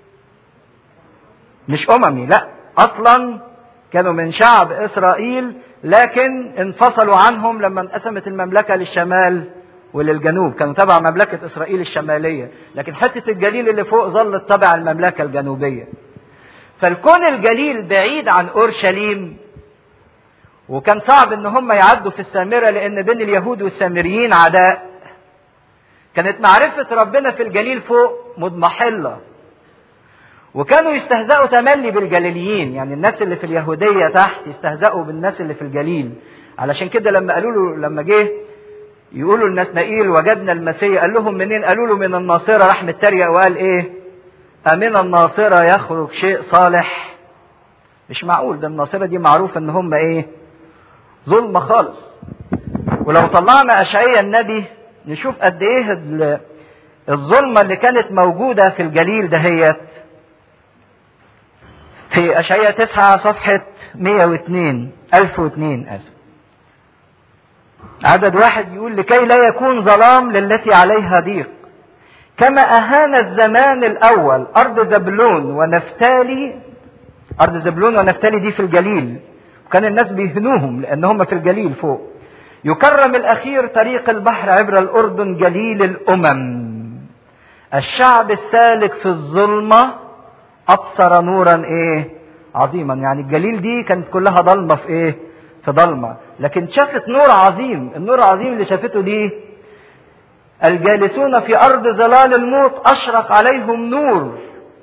مش اممي لا اصلا كانوا من شعب اسرائيل لكن انفصلوا عنهم لما انقسمت المملكة للشمال وللجنوب كانوا تبع مملكة إسرائيل الشمالية لكن حتة الجليل اللي فوق ظلت تبع المملكة الجنوبية فالكون الجليل بعيد عن أورشليم وكان صعب ان هم يعدوا في السامرة لان بين اليهود والسامريين عداء كانت معرفة ربنا في الجليل فوق مضمحلة وكانوا يستهزئوا تملي بالجليليين يعني الناس اللي في اليهودية تحت يستهزئوا بالناس اللي في الجليل علشان كده لما قالوا له لما جه يقولوا النسنائيل وجدنا المسيح قال لهم منين قالوا له من الناصرة راح متريق وقال ايه أمن الناصرة يخرج شيء صالح مش معقول ده الناصرة دي معروف ان هم ايه ظلمة خالص ولو طلعنا أشعية النبي نشوف قد ايه الظلمة اللي كانت موجودة في الجليل دهيت في أشعية تسعة صفحة 102 1002 آسف عدد واحد يقول لكي لا يكون ظلام للتي عليها ضيق كما أهان الزمان الأول أرض زبلون ونفتالي أرض زبلون ونفتالي دي في الجليل وكان الناس بيهنوهم لأن هم في الجليل فوق يكرم الأخير طريق البحر عبر الأردن جليل الأمم الشعب السالك في الظلمة أبصر نورا إيه عظيما يعني الجليل دي كانت كلها ضلمة في إيه في ضلمة لكن شافت نور عظيم النور العظيم اللي شافته دي الجالسون في أرض ظلال الموت أشرق عليهم نور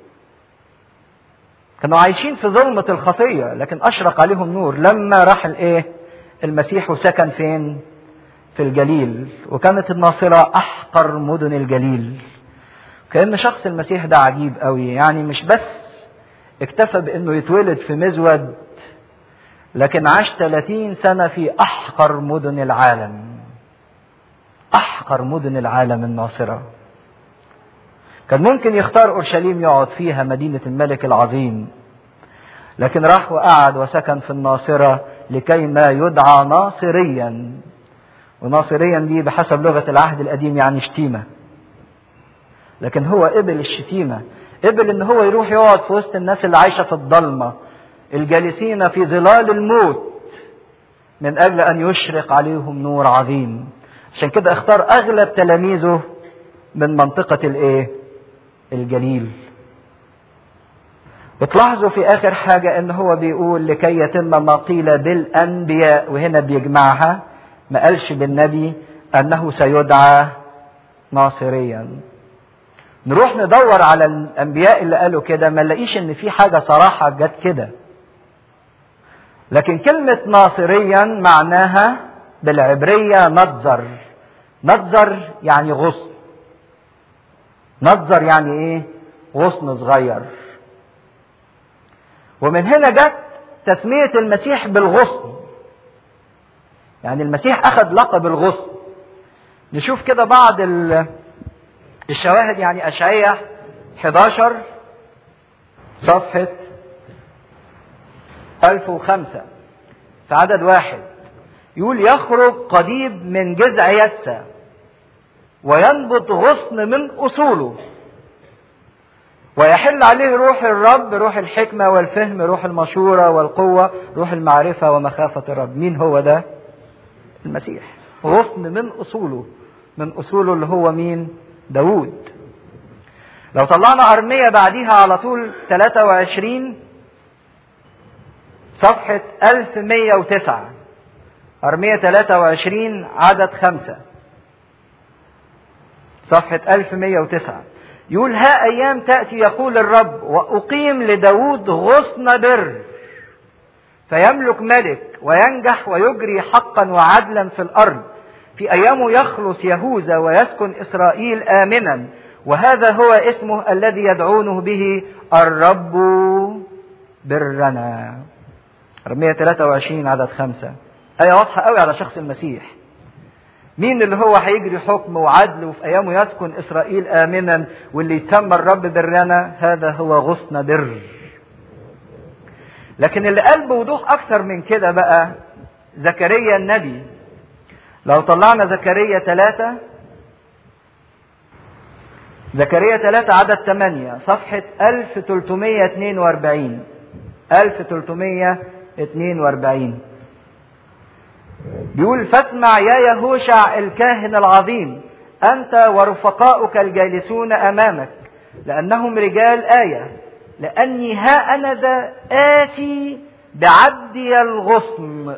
كانوا عايشين في ظلمة الخطية لكن أشرق عليهم نور لما راح الإيه المسيح وسكن فين في الجليل وكانت الناصرة أحقر مدن الجليل كأن شخص المسيح ده عجيب قوي يعني مش بس اكتفى بأنه يتولد في مزود لكن عاش 30 سنة في أحقر مدن العالم أحقر مدن العالم الناصرة كان ممكن يختار أورشليم يقعد فيها مدينة الملك العظيم لكن راح وقعد وسكن في الناصرة لكي ما يدعى ناصريا وناصريا دي بحسب لغة العهد القديم يعني شتيمة لكن هو قبل الشتيمة قبل ان هو يروح يقعد في وسط الناس اللي عايشة في الضلمة الجالسين في ظلال الموت من اجل ان يشرق عليهم نور عظيم عشان كده اختار اغلب تلاميذه من منطقة الايه الجليل بتلاحظوا في اخر حاجة ان هو بيقول لكي يتم ما قيل بالانبياء وهنا بيجمعها ما قالش بالنبي انه سيدعى ناصريا نروح ندور على الانبياء اللي قالوا كده ما نلاقيش ان في حاجة صراحة جت كده لكن كلمة ناصريا معناها بالعبرية نظر نظر يعني غصن نظر يعني ايه غصن صغير ومن هنا جت تسمية المسيح بالغصن يعني المسيح أخذ لقب الغصن نشوف كده بعض الشواهد يعني أشعية 11 صفحة 1005 في عدد واحد يقول يخرج قضيب من جذع يسى وينبت غصن من أصوله ويحل عليه روح الرب روح الحكمة والفهم روح المشورة والقوة روح المعرفة ومخافة الرب مين هو ده المسيح غصن من أصوله من أصوله اللي هو مين داود لو طلعنا أرمية بعديها على طول 23 صفحة 1109 أرمية 23 عدد خمسة صفحة 1109 يقول ها أيام تأتي يقول الرب وأقيم لداود غصن بر فيملك ملك وينجح ويجري حقا وعدلا في الأرض في أيامه يخلص يهوذا ويسكن إسرائيل آمنا وهذا هو اسمه الذي يدعونه به الرب برنا رمية 23 عدد خمسة آية واضحة قوي على شخص المسيح مين اللي هو هيجري حكم وعدل وفي أيامه يسكن إسرائيل آمنا واللي يتم الرب برنا هذا هو غصن بر لكن اللي قال بوضوح أكثر من كده بقى زكريا النبي لو طلعنا زكريا ثلاثة زكريا ثلاثة عدد ثمانية صفحة 1342 1342 بيقول فاسمع يا يهوشع الكاهن العظيم أنت ورفقاؤك الجالسون أمامك لأنهم رجال آية لأني ها أنا ذا آتي بعبدي الغصن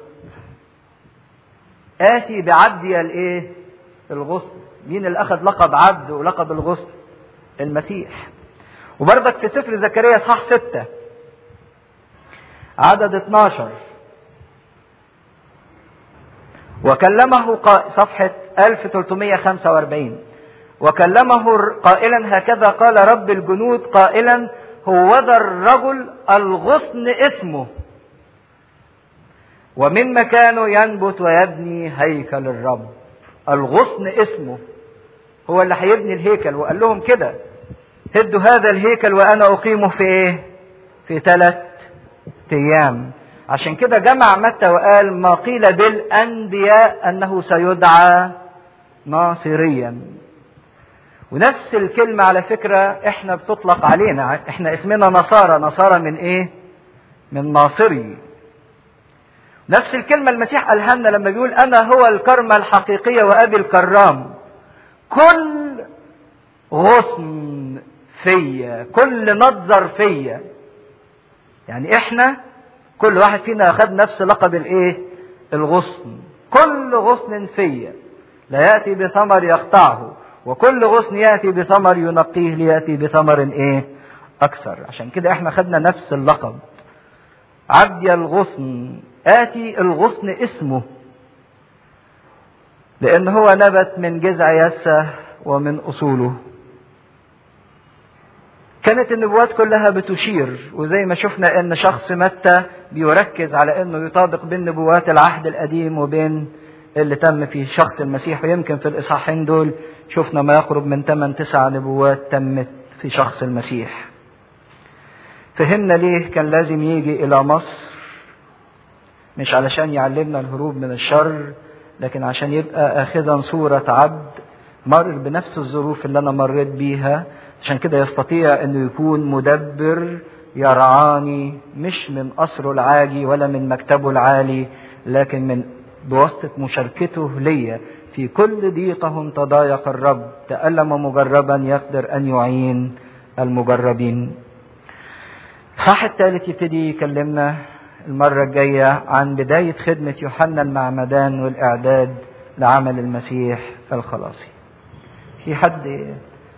آتي بعبدي الإيه؟ الغصن مين اللي أخذ لقب عبد ولقب الغصن؟ المسيح وبرضك في سفر زكريا صح ستة عدد 12 وكلمه قا... صفحة 1345 وكلمه قائلا هكذا قال رب الجنود قائلا هو ذا الرجل الغصن اسمه ومن مكانه ينبت ويبني هيكل الرب الغصن اسمه هو اللي هيبني الهيكل وقال لهم كده هدوا هذا الهيكل وانا اقيمه في ايه في ثلاث ايام عشان كده جمع متى وقال ما قيل بالانبياء انه سيدعى ناصريا ونفس الكلمة على فكرة احنا بتطلق علينا احنا اسمنا نصارى نصارى من ايه من ناصري نفس الكلمة المسيح قالها لنا لما بيقول انا هو الكرمة الحقيقية وابي الكرام كل غصن فيا كل نظر فيا يعني احنا كل واحد فينا اخذ نفس لقب الايه الغصن كل غصن فيا لا ياتي بثمر يقطعه وكل غصن ياتي بثمر ينقيه لياتي بثمر ايه اكثر عشان كده احنا خدنا نفس اللقب عبدي الغصن اتي الغصن اسمه لان هو نبت من جذع يسه ومن اصوله كانت النبوات كلها بتشير وزي ما شفنا ان شخص متى بيركز على انه يطابق بين نبوات العهد القديم وبين اللي تم في شخص المسيح ويمكن في الاصحاحين دول شفنا ما يقرب من 8 9 نبوات تمت في شخص المسيح فهمنا ليه كان لازم يجي الى مصر مش علشان يعلمنا الهروب من الشر لكن عشان يبقى اخذا صورة عبد مر بنفس الظروف اللي انا مريت بيها عشان كده يستطيع انه يكون مدبر يرعاني مش من قصره العاجي ولا من مكتبه العالي لكن من بواسطة مشاركته ليا في كل ضيقهم تضايق الرب تألم مجربا يقدر أن يعين المجربين الصح الثالث يبتدي يكلمنا المرة الجاية عن بداية خدمة يوحنا المعمدان والإعداد لعمل المسيح الخلاصي في حد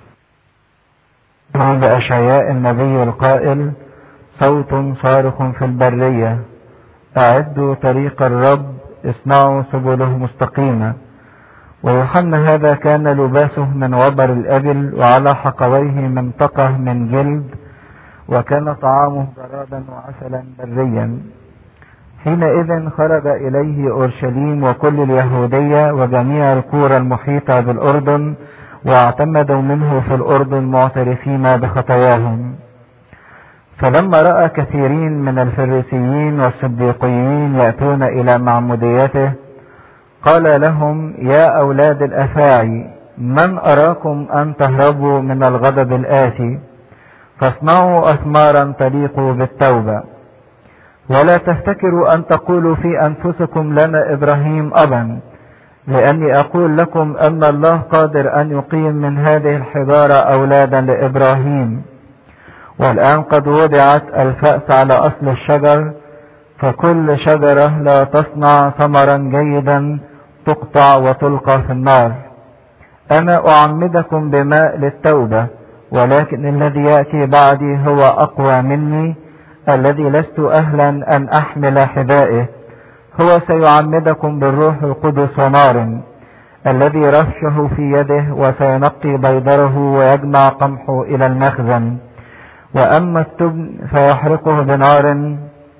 عند أشعياء النبي القائل صوت صارخ في البرية أعدوا طريق الرب اصنعوا سبله مستقيمة ويوحنا هذا كان لباسه من وبر الأبل وعلى حقويه منطقة من جلد وكان طعامه جرادا وعسلا بريا حينئذ خرج إليه أورشليم وكل اليهودية وجميع القرى المحيطة بالأردن واعتمدوا منه في الأردن معترفين بخطاياهم فلما رأى كثيرين من الفريسيين والصديقيين يأتون إلى معموديته قال لهم يا أولاد الأفاعي من أراكم أن تهربوا من الغضب الآتي فاصنعوا أثمارا تليق بالتوبة ولا تفتكروا أن تقولوا في أنفسكم لنا إبراهيم أبا لأني أقول لكم أن الله قادر أن يقيم من هذه الحجارة أولادا لإبراهيم والآن قد وضعت الفأس على أصل الشجر فكل شجرة لا تصنع ثمرا جيدا تقطع وتلقى في النار أنا أعمدكم بماء للتوبة ولكن الذي يأتي بعدي هو أقوى مني الذي لست أهلا أن أحمل حذائه هو سيعمدكم بالروح القدس ونار الذي رشه في يده وسينقي بيضره ويجمع قمحه إلى المخزن وأما التبن فيحرقه بنار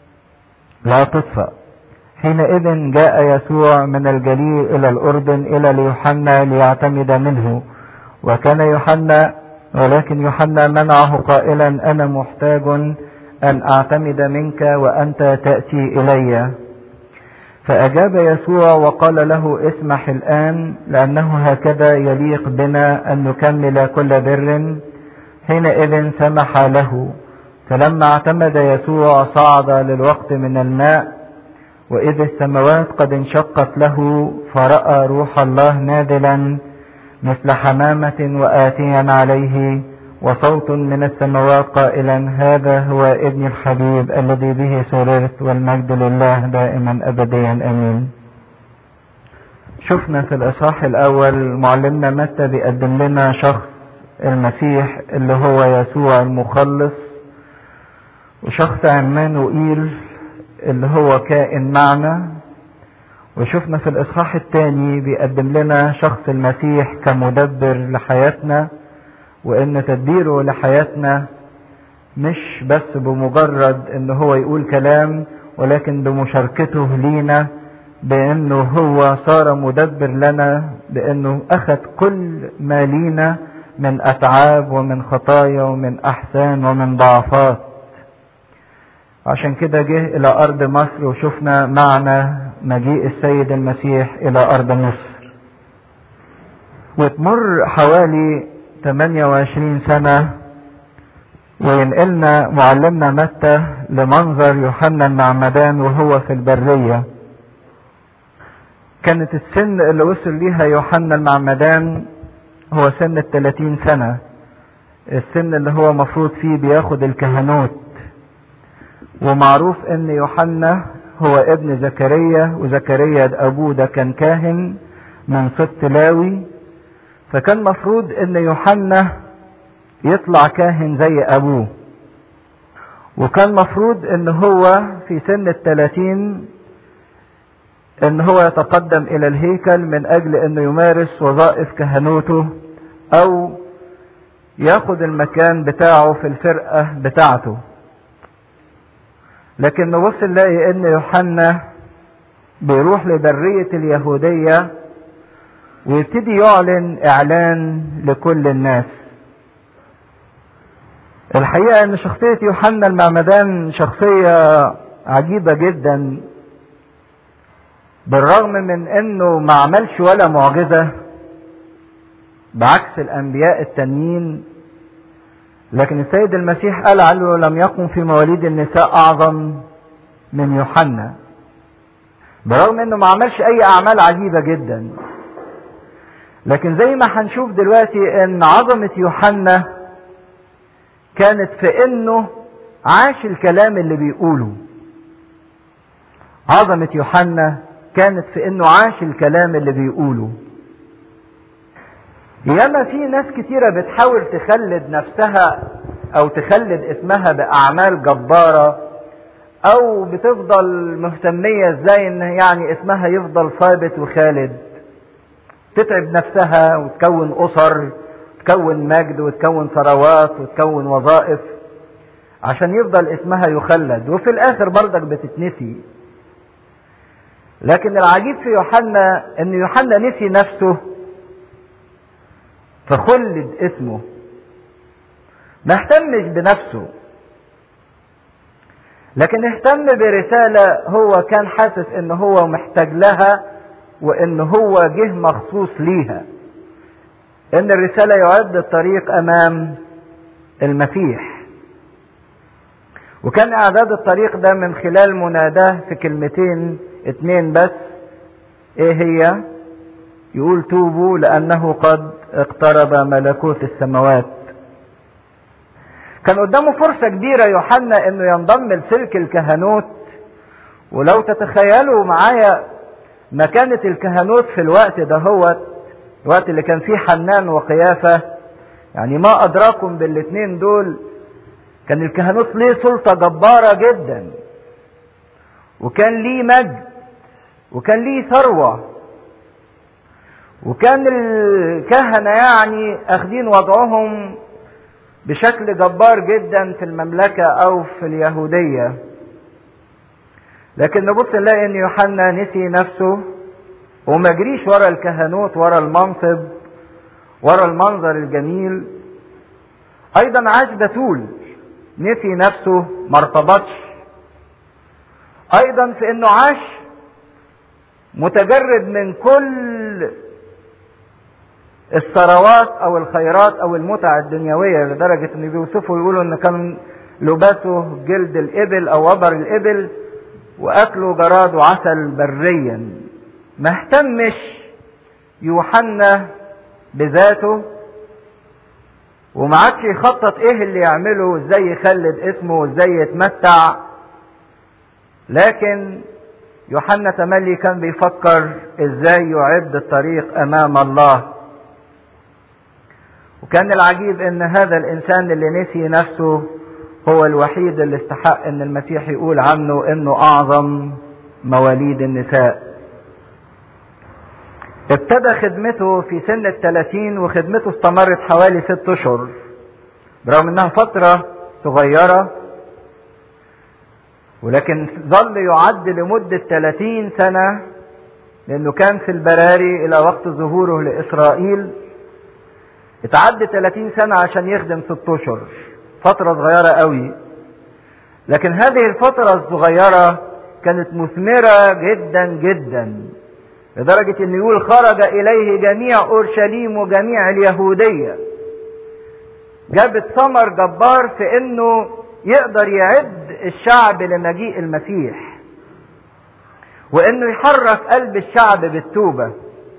لا تطفأ حينئذ جاء يسوع من الجليل إلى الأردن إلى ليوحنا ليعتمد منه وكان يوحنا ولكن يوحنا منعه قائلا أنا محتاج أن أعتمد منك وأنت تأتي إلي فأجاب يسوع وقال له اسمح الآن لأنه هكذا يليق بنا أن نكمل كل بر حينئذ سمح له فلما اعتمد يسوع صعد للوقت من الماء وإذ السماوات قد انشقت له فرأى روح الله نازلا مثل حمامة وآتيا عليه وصوت من السماوات قائلا هذا هو ابن الحبيب الذي به سررت والمجد لله دائما أبديا أمين شفنا في الإصحاح الأول معلمنا متى بيقدم لنا شخص المسيح اللي هو يسوع المخلص وشخص عمانوئيل اللي هو كائن معنا وشفنا في الإصحاح الثاني بيقدم لنا شخص المسيح كمدبر لحياتنا وإن تدبيره لحياتنا مش بس بمجرد إن هو يقول كلام ولكن بمشاركته لينا بأنه هو صار مدبر لنا بأنه أخذ كل ما لينا من أتعاب ومن خطايا ومن أحسان ومن ضعفات عشان كده جه إلى أرض مصر وشفنا معنى مجيء السيد المسيح إلى أرض مصر وتمر حوالي 28 سنة وينقلنا معلمنا متى لمنظر يوحنا المعمدان وهو في البرية كانت السن اللي وصل ليها يوحنا المعمدان هو سن الثلاثين سنة السن اللي هو مفروض فيه بياخد الكهنوت ومعروف ان يوحنا هو ابن زكريا وزكريا ابوه ده كان كاهن من سبط لاوي فكان مفروض ان يوحنا يطلع كاهن زي ابوه وكان مفروض ان هو في سن الثلاثين ان هو يتقدم الى الهيكل من اجل انه يمارس وظائف كهنوته او ياخد المكان بتاعه في الفرقة بتاعته لكن نبص نلاقي ان يوحنا بيروح لبرية اليهودية ويبتدي يعلن اعلان لكل الناس الحقيقة ان شخصية يوحنا المعمدان شخصية عجيبة جدا بالرغم من انه ما عملش ولا معجزة بعكس الانبياء التانيين لكن السيد المسيح قال عنه لم يقم في مواليد النساء اعظم من يوحنا برغم انه ما عملش اي اعمال عجيبة جدا لكن زي ما هنشوف دلوقتي ان عظمة يوحنا كانت في انه عاش الكلام اللي بيقوله عظمة يوحنا كانت في انه عاش الكلام اللي بيقوله ياما في ناس كتيرة بتحاول تخلد نفسها او تخلد اسمها باعمال جبارة او بتفضل مهتمية ازاي ان يعني اسمها يفضل ثابت وخالد تتعب نفسها وتكون اسر تكون مجد وتكون ثروات وتكون وظائف عشان يفضل اسمها يخلد وفي الاخر برضك بتتنسي لكن العجيب في يوحنا ان يوحنا نسي نفسه فخلد اسمه ما اهتمش بنفسه لكن اهتم برسالة هو كان حاسس ان هو محتاج لها وان هو جه مخصوص ليها ان الرسالة يعد الطريق امام المسيح وكان اعداد الطريق ده من خلال مناداه في كلمتين اتنين بس ايه هي يقول توبوا لانه قد اقترب ملكوت السماوات كان قدامه فرصة كبيرة يوحنا انه ينضم لسلك الكهنوت ولو تتخيلوا معايا مكانة الكهنوت في الوقت ده هو الوقت اللي كان فيه حنان وقيافة يعني ما أدراكم بالاتنين دول كان الكهنوت ليه سلطة جبارة جدا وكان ليه مجد وكان ليه ثروة وكان الكهنة يعني أخدين وضعهم بشكل جبار جدا في المملكة أو في اليهودية لكن نبص نلاقي ان يوحنا نسي نفسه وما جريش ورا الكهنوت ورا المنصب ورا المنظر الجميل ايضا عاش بتول نسي نفسه ما ارتبطش ايضا في انه عاش متجرد من كل الثروات او الخيرات او المتع الدنيويه لدرجه ان بيوصفوا يقولوا ان كان لباسه جلد الابل او وبر الابل واكله جراد وعسل بريا ما اهتمش يوحنا بذاته وما عادش يخطط ايه اللي يعمله وازاي يخلد اسمه وازاي يتمتع لكن يوحنا تملي كان بيفكر ازاي يعد الطريق امام الله وكان العجيب ان هذا الانسان اللي نسي نفسه هو الوحيد اللي استحق ان المسيح يقول عنه انه اعظم مواليد النساء ابتدى خدمته في سن الثلاثين وخدمته استمرت حوالي ست اشهر برغم انها فترة صغيرة ولكن ظل يعد لمدة 30 سنة لأنه كان في البراري إلى وقت ظهوره لإسرائيل اتعد 30 سنة عشان يخدم ست أشهر فترة صغيرة قوي لكن هذه الفترة الصغيرة كانت مثمرة جدا جدا لدرجة أن يقول خرج إليه جميع أورشليم وجميع اليهودية جابت ثمر جبار في أنه يقدر يعد الشعب لمجيء المسيح وانه يحرك قلب الشعب بالتوبة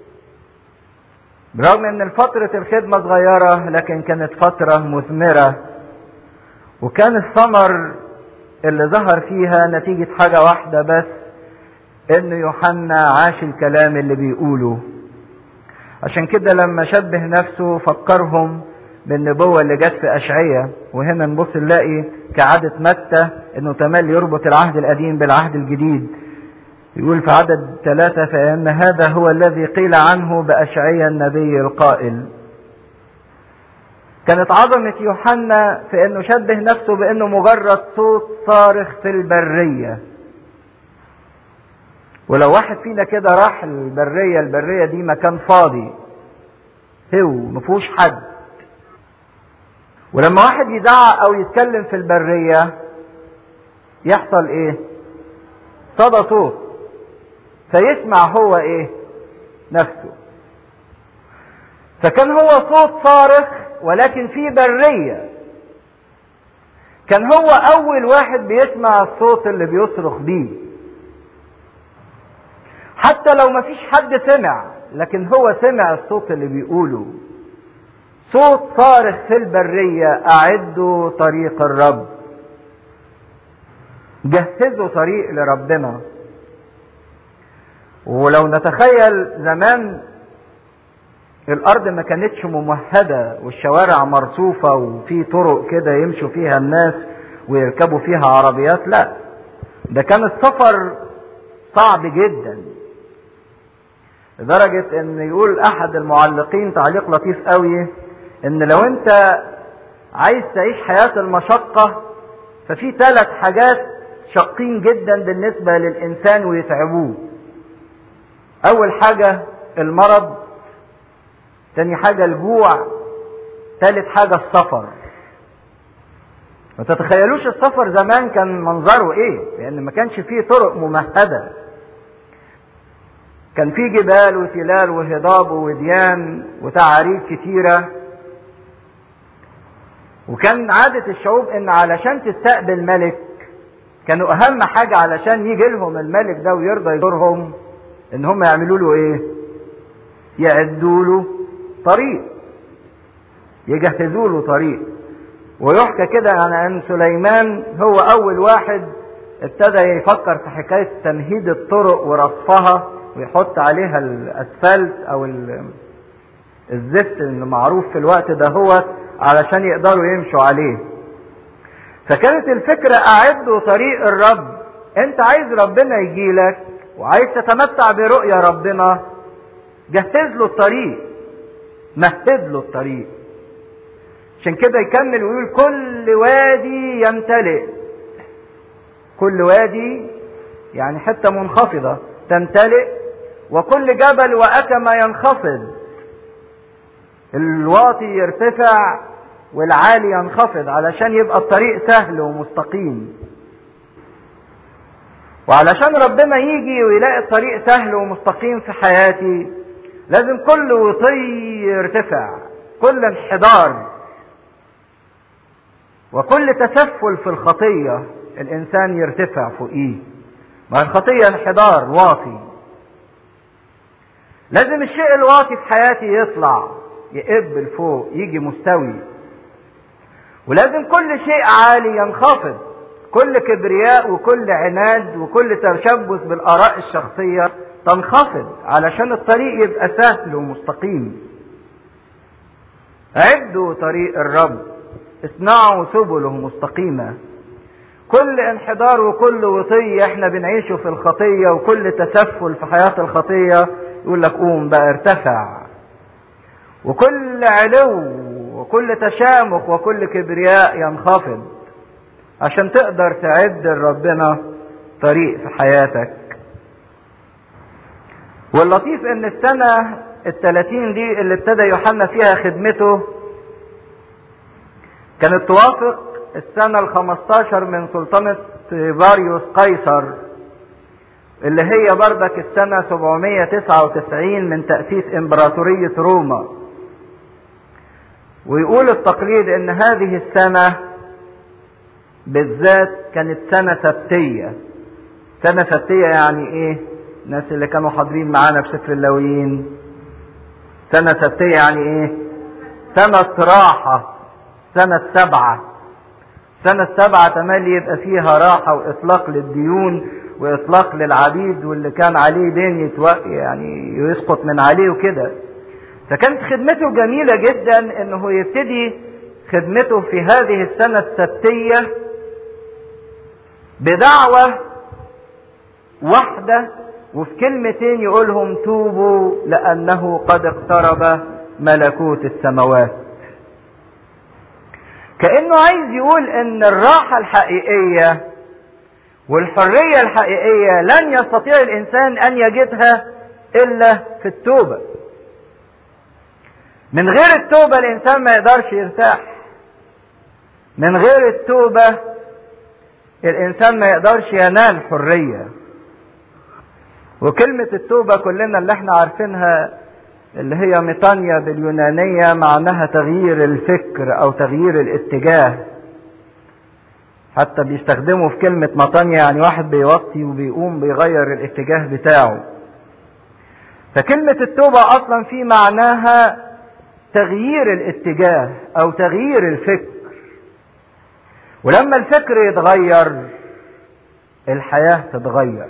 برغم ان فترة الخدمة صغيرة لكن كانت فترة مثمرة وكان الثمر اللي ظهر فيها نتيجة حاجة واحدة بس ان يوحنا عاش الكلام اللي بيقوله عشان كده لما شبه نفسه فكرهم بالنبوة اللي جت في أشعية وهنا نبص نلاقي كعادة متى انه تمال يربط العهد القديم بالعهد الجديد يقول في عدد ثلاثة فإن هذا هو الذي قيل عنه بأشعية النبي القائل كانت عظمة يوحنا في انه شبه نفسه بانه مجرد صوت صارخ في البرية ولو واحد فينا كده راح البرية البرية دي مكان فاضي هو مفهوش حد ولما واحد يزعق او يتكلم في البرية يحصل ايه صدى صوت فيسمع هو ايه نفسه فكان هو صوت صارخ ولكن في برية كان هو اول واحد بيسمع الصوت اللي بيصرخ بيه حتى لو مفيش حد سمع لكن هو سمع الصوت اللي بيقوله صوت صارخ في البرية أعدوا طريق الرب جهزوا طريق لربنا ولو نتخيل زمان الأرض ما كانتش ممهدة والشوارع مرصوفة وفي طرق كده يمشوا فيها الناس ويركبوا فيها عربيات لا ده كان السفر صعب جدا لدرجة ان يقول احد المعلقين تعليق لطيف قوي ان لو انت عايز تعيش حياة المشقة ففي ثلاث حاجات شاقين جدا بالنسبة للإنسان ويتعبوه أول حاجة المرض تاني حاجة الجوع ثالث حاجة السفر ما تتخيلوش السفر زمان كان منظره ايه لان ما كانش فيه طرق ممهدة كان فيه جبال وتلال وهضاب ووديان وتعاريف كتيره وكان عادة الشعوب ان علشان تستقبل ملك كانوا اهم حاجة علشان يجي لهم الملك ده ويرضى يزورهم ان هم يعملوا له ايه يعدوا له طريق يجهزوا له طريق ويحكى كده عن ان سليمان هو اول واحد ابتدى يفكر في حكاية تمهيد الطرق ورصفها ويحط عليها الاسفلت او الزفت اللي معروف في الوقت ده هو علشان يقدروا يمشوا عليه فكانت الفكرة أعدوا طريق الرب أنت عايز ربنا يجيلك وعايز تتمتع برؤية ربنا جهز له الطريق مهد له الطريق عشان كده يكمل ويقول كل وادي يمتلئ كل وادي يعني حتة منخفضة تمتلئ وكل جبل وأكمة ينخفض الواطي يرتفع والعالي ينخفض علشان يبقى الطريق سهل ومستقيم وعلشان ربنا يجي ويلاقي الطريق سهل ومستقيم في حياتي لازم كل وطي يرتفع كل انحدار وكل تسفل في الخطية الإنسان يرتفع فوقيه ما الخطية انحدار واطي لازم الشيء الواطي في حياتي يطلع يقب لفوق يجي مستوي ولازم كل شيء عالي ينخفض كل كبرياء وكل عناد وكل تشبث بالآراء الشخصية تنخفض علشان الطريق يبقى سهل ومستقيم عدوا طريق الرب اصنعوا سبله مستقيمة كل انحدار وكل وطي احنا بنعيشه في الخطية وكل تسفل في حياة الخطية يقول لك قوم بقى ارتفع وكل علو وكل تشامخ وكل كبرياء ينخفض عشان تقدر تعد لربنا طريق في حياتك واللطيف ان السنة الثلاثين دي اللي ابتدى يوحنا فيها خدمته كانت توافق السنة الخمستاشر من سلطنة باريوس قيصر اللي هي بردك السنة 799 من تأسيس إمبراطورية روما ويقول التقليد ان هذه السنة بالذات كانت سنة سبتية سنة سبتية يعني ايه الناس اللي كانوا حاضرين معانا في سفر اللاويين سنة سبتية يعني ايه سنة راحة سنة سبعة سنة سبعة تملي يبقى فيها راحة وإطلاق للديون وإطلاق للعبيد واللي كان عليه دين يتوقع يعني يسقط من عليه وكده فكانت خدمته جميلة جدا انه يبتدي خدمته في هذه السنة السبتية بدعوة واحدة وفي كلمتين يقولهم توبوا لأنه قد اقترب ملكوت السماوات كأنه عايز يقول ان الراحة الحقيقية والحرية الحقيقية لن يستطيع الإنسان أن يجدها إلا في التوبة من غير التوبة الإنسان ما يقدرش يرتاح من غير التوبة الإنسان ما يقدرش ينال حرية وكلمة التوبة كلنا اللي احنا عارفينها اللي هي ميطانيا باليونانية معناها تغيير الفكر أو تغيير الاتجاه حتى بيستخدموا في كلمة مطانيا يعني واحد بيوطي وبيقوم بيغير الاتجاه بتاعه فكلمة التوبة أصلا في معناها تغيير الاتجاه او تغيير الفكر ولما الفكر يتغير الحياة تتغير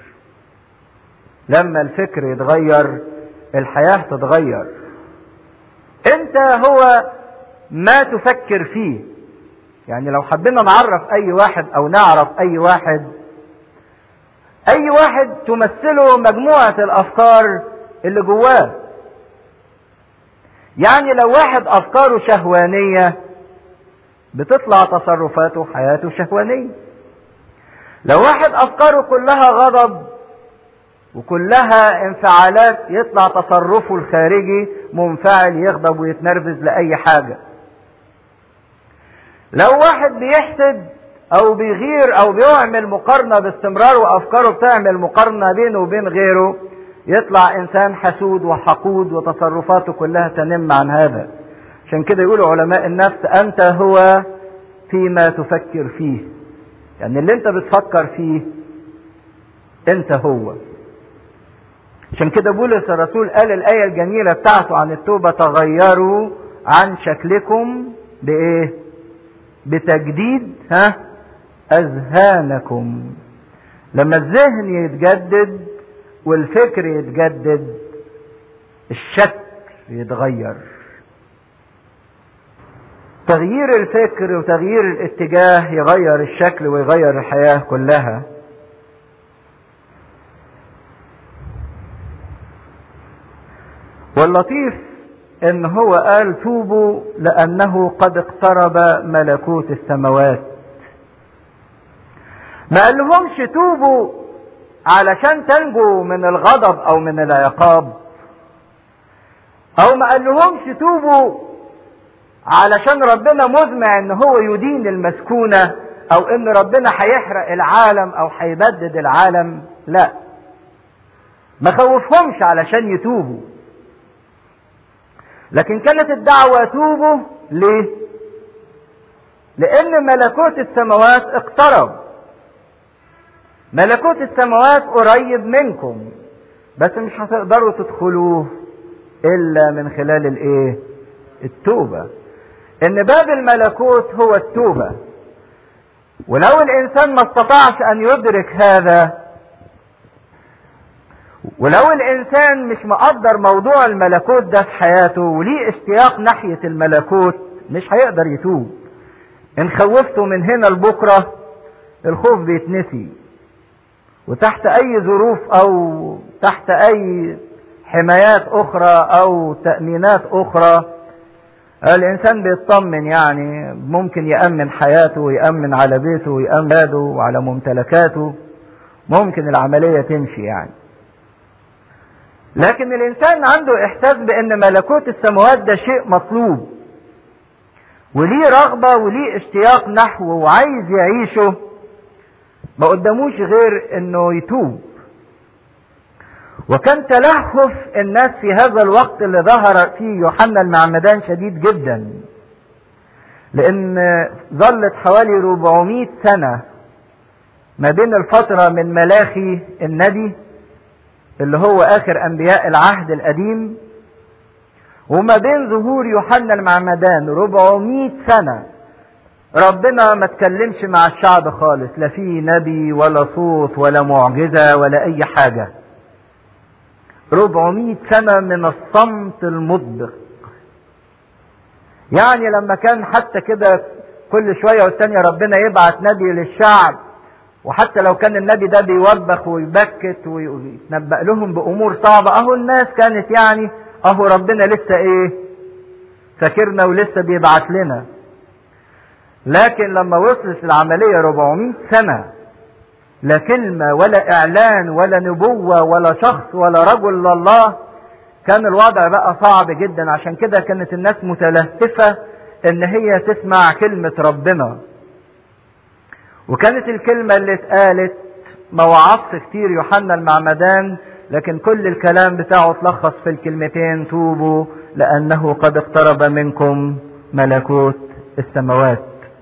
لما الفكر يتغير الحياة تتغير انت هو ما تفكر فيه يعني لو حبينا نعرف اي واحد او نعرف اي واحد اي واحد تمثله مجموعة الافكار اللي جواه يعني لو واحد افكاره شهوانية بتطلع تصرفاته وحياته شهوانية لو واحد افكاره كلها غضب وكلها انفعالات يطلع تصرفه الخارجي منفعل يغضب ويتنرفز لأي حاجة لو واحد بيحسد او بيغير او بيعمل مقارنة باستمرار وافكاره بتعمل مقارنة بينه وبين غيره يطلع انسان حسود وحقود وتصرفاته كلها تنم عن هذا عشان كده يقولوا علماء النفس انت هو فيما تفكر فيه يعني اللي انت بتفكر فيه انت هو عشان كده بولس الرسول قال الآية الجميلة بتاعته عن التوبة تغيروا عن شكلكم بإيه؟ بتجديد ها؟ أذهانكم. لما الذهن يتجدد والفكر يتجدد الشكل يتغير. تغيير الفكر وتغيير الاتجاه يغير الشكل ويغير الحياة كلها. واللطيف ان هو قال توبوا لانه قد اقترب ملكوت السماوات ما قالهمش توبوا علشان تنجوا من الغضب او من العقاب او ما قالهمش توبوا علشان ربنا مزمع ان هو يدين المسكونة او ان ربنا هيحرق العالم او هيبدد العالم لا ما خوفهمش علشان يتوبوا لكن كانت الدعوة توبوا ليه؟ لأن ملكوت السماوات اقترب. ملكوت السماوات قريب منكم بس مش هتقدروا تدخلوه إلا من خلال الإيه؟ التوبة. إن باب الملكوت هو التوبة. ولو الإنسان ما استطاعش أن يدرك هذا ولو الانسان مش مقدر موضوع الملكوت ده في حياته وليه اشتياق ناحية الملكوت مش هيقدر يتوب ان خوفته من هنا لبكرة الخوف بيتنسي وتحت اي ظروف او تحت اي حمايات اخرى او تأمينات اخرى الانسان بيطمن يعني ممكن يأمن حياته ويأمن على بيته ويأمن بلاده وعلى ممتلكاته ممكن العملية تمشي يعني لكن الانسان عنده احساس بان ملكوت السماوات ده شيء مطلوب وليه رغبة وليه اشتياق نحوه وعايز يعيشه ما قداموش غير انه يتوب وكان تلهف الناس في هذا الوقت اللي ظهر فيه يوحنا المعمدان شديد جدا لان ظلت حوالي 400 سنة ما بين الفترة من ملاخي النبي اللي هو اخر انبياء العهد القديم وما بين ظهور يوحنا المعمدان 400 سنة ربنا ما تكلمش مع الشعب خالص لا في نبي ولا صوت ولا معجزة ولا اي حاجة 400 سنة من الصمت المطبق يعني لما كان حتى كده كل شوية والتانية ربنا يبعت نبي للشعب وحتى لو كان النبي ده بيوبخ ويبكت ويتنبأ لهم بأمور صعبة أهو الناس كانت يعني أهو ربنا لسه إيه فاكرنا ولسه بيبعت لنا لكن لما وصلت العملية 400 سنة لا كلمة ولا إعلان ولا نبوة ولا شخص ولا رجل لله كان الوضع بقى صعب جدا عشان كده كانت الناس متلهفة إن هي تسمع كلمة ربنا وكانت الكلمة اللي اتقالت ما وعظش كتير يوحنا المعمدان لكن كل الكلام بتاعه اتلخص في الكلمتين توبوا لأنه قد اقترب منكم ملكوت السماوات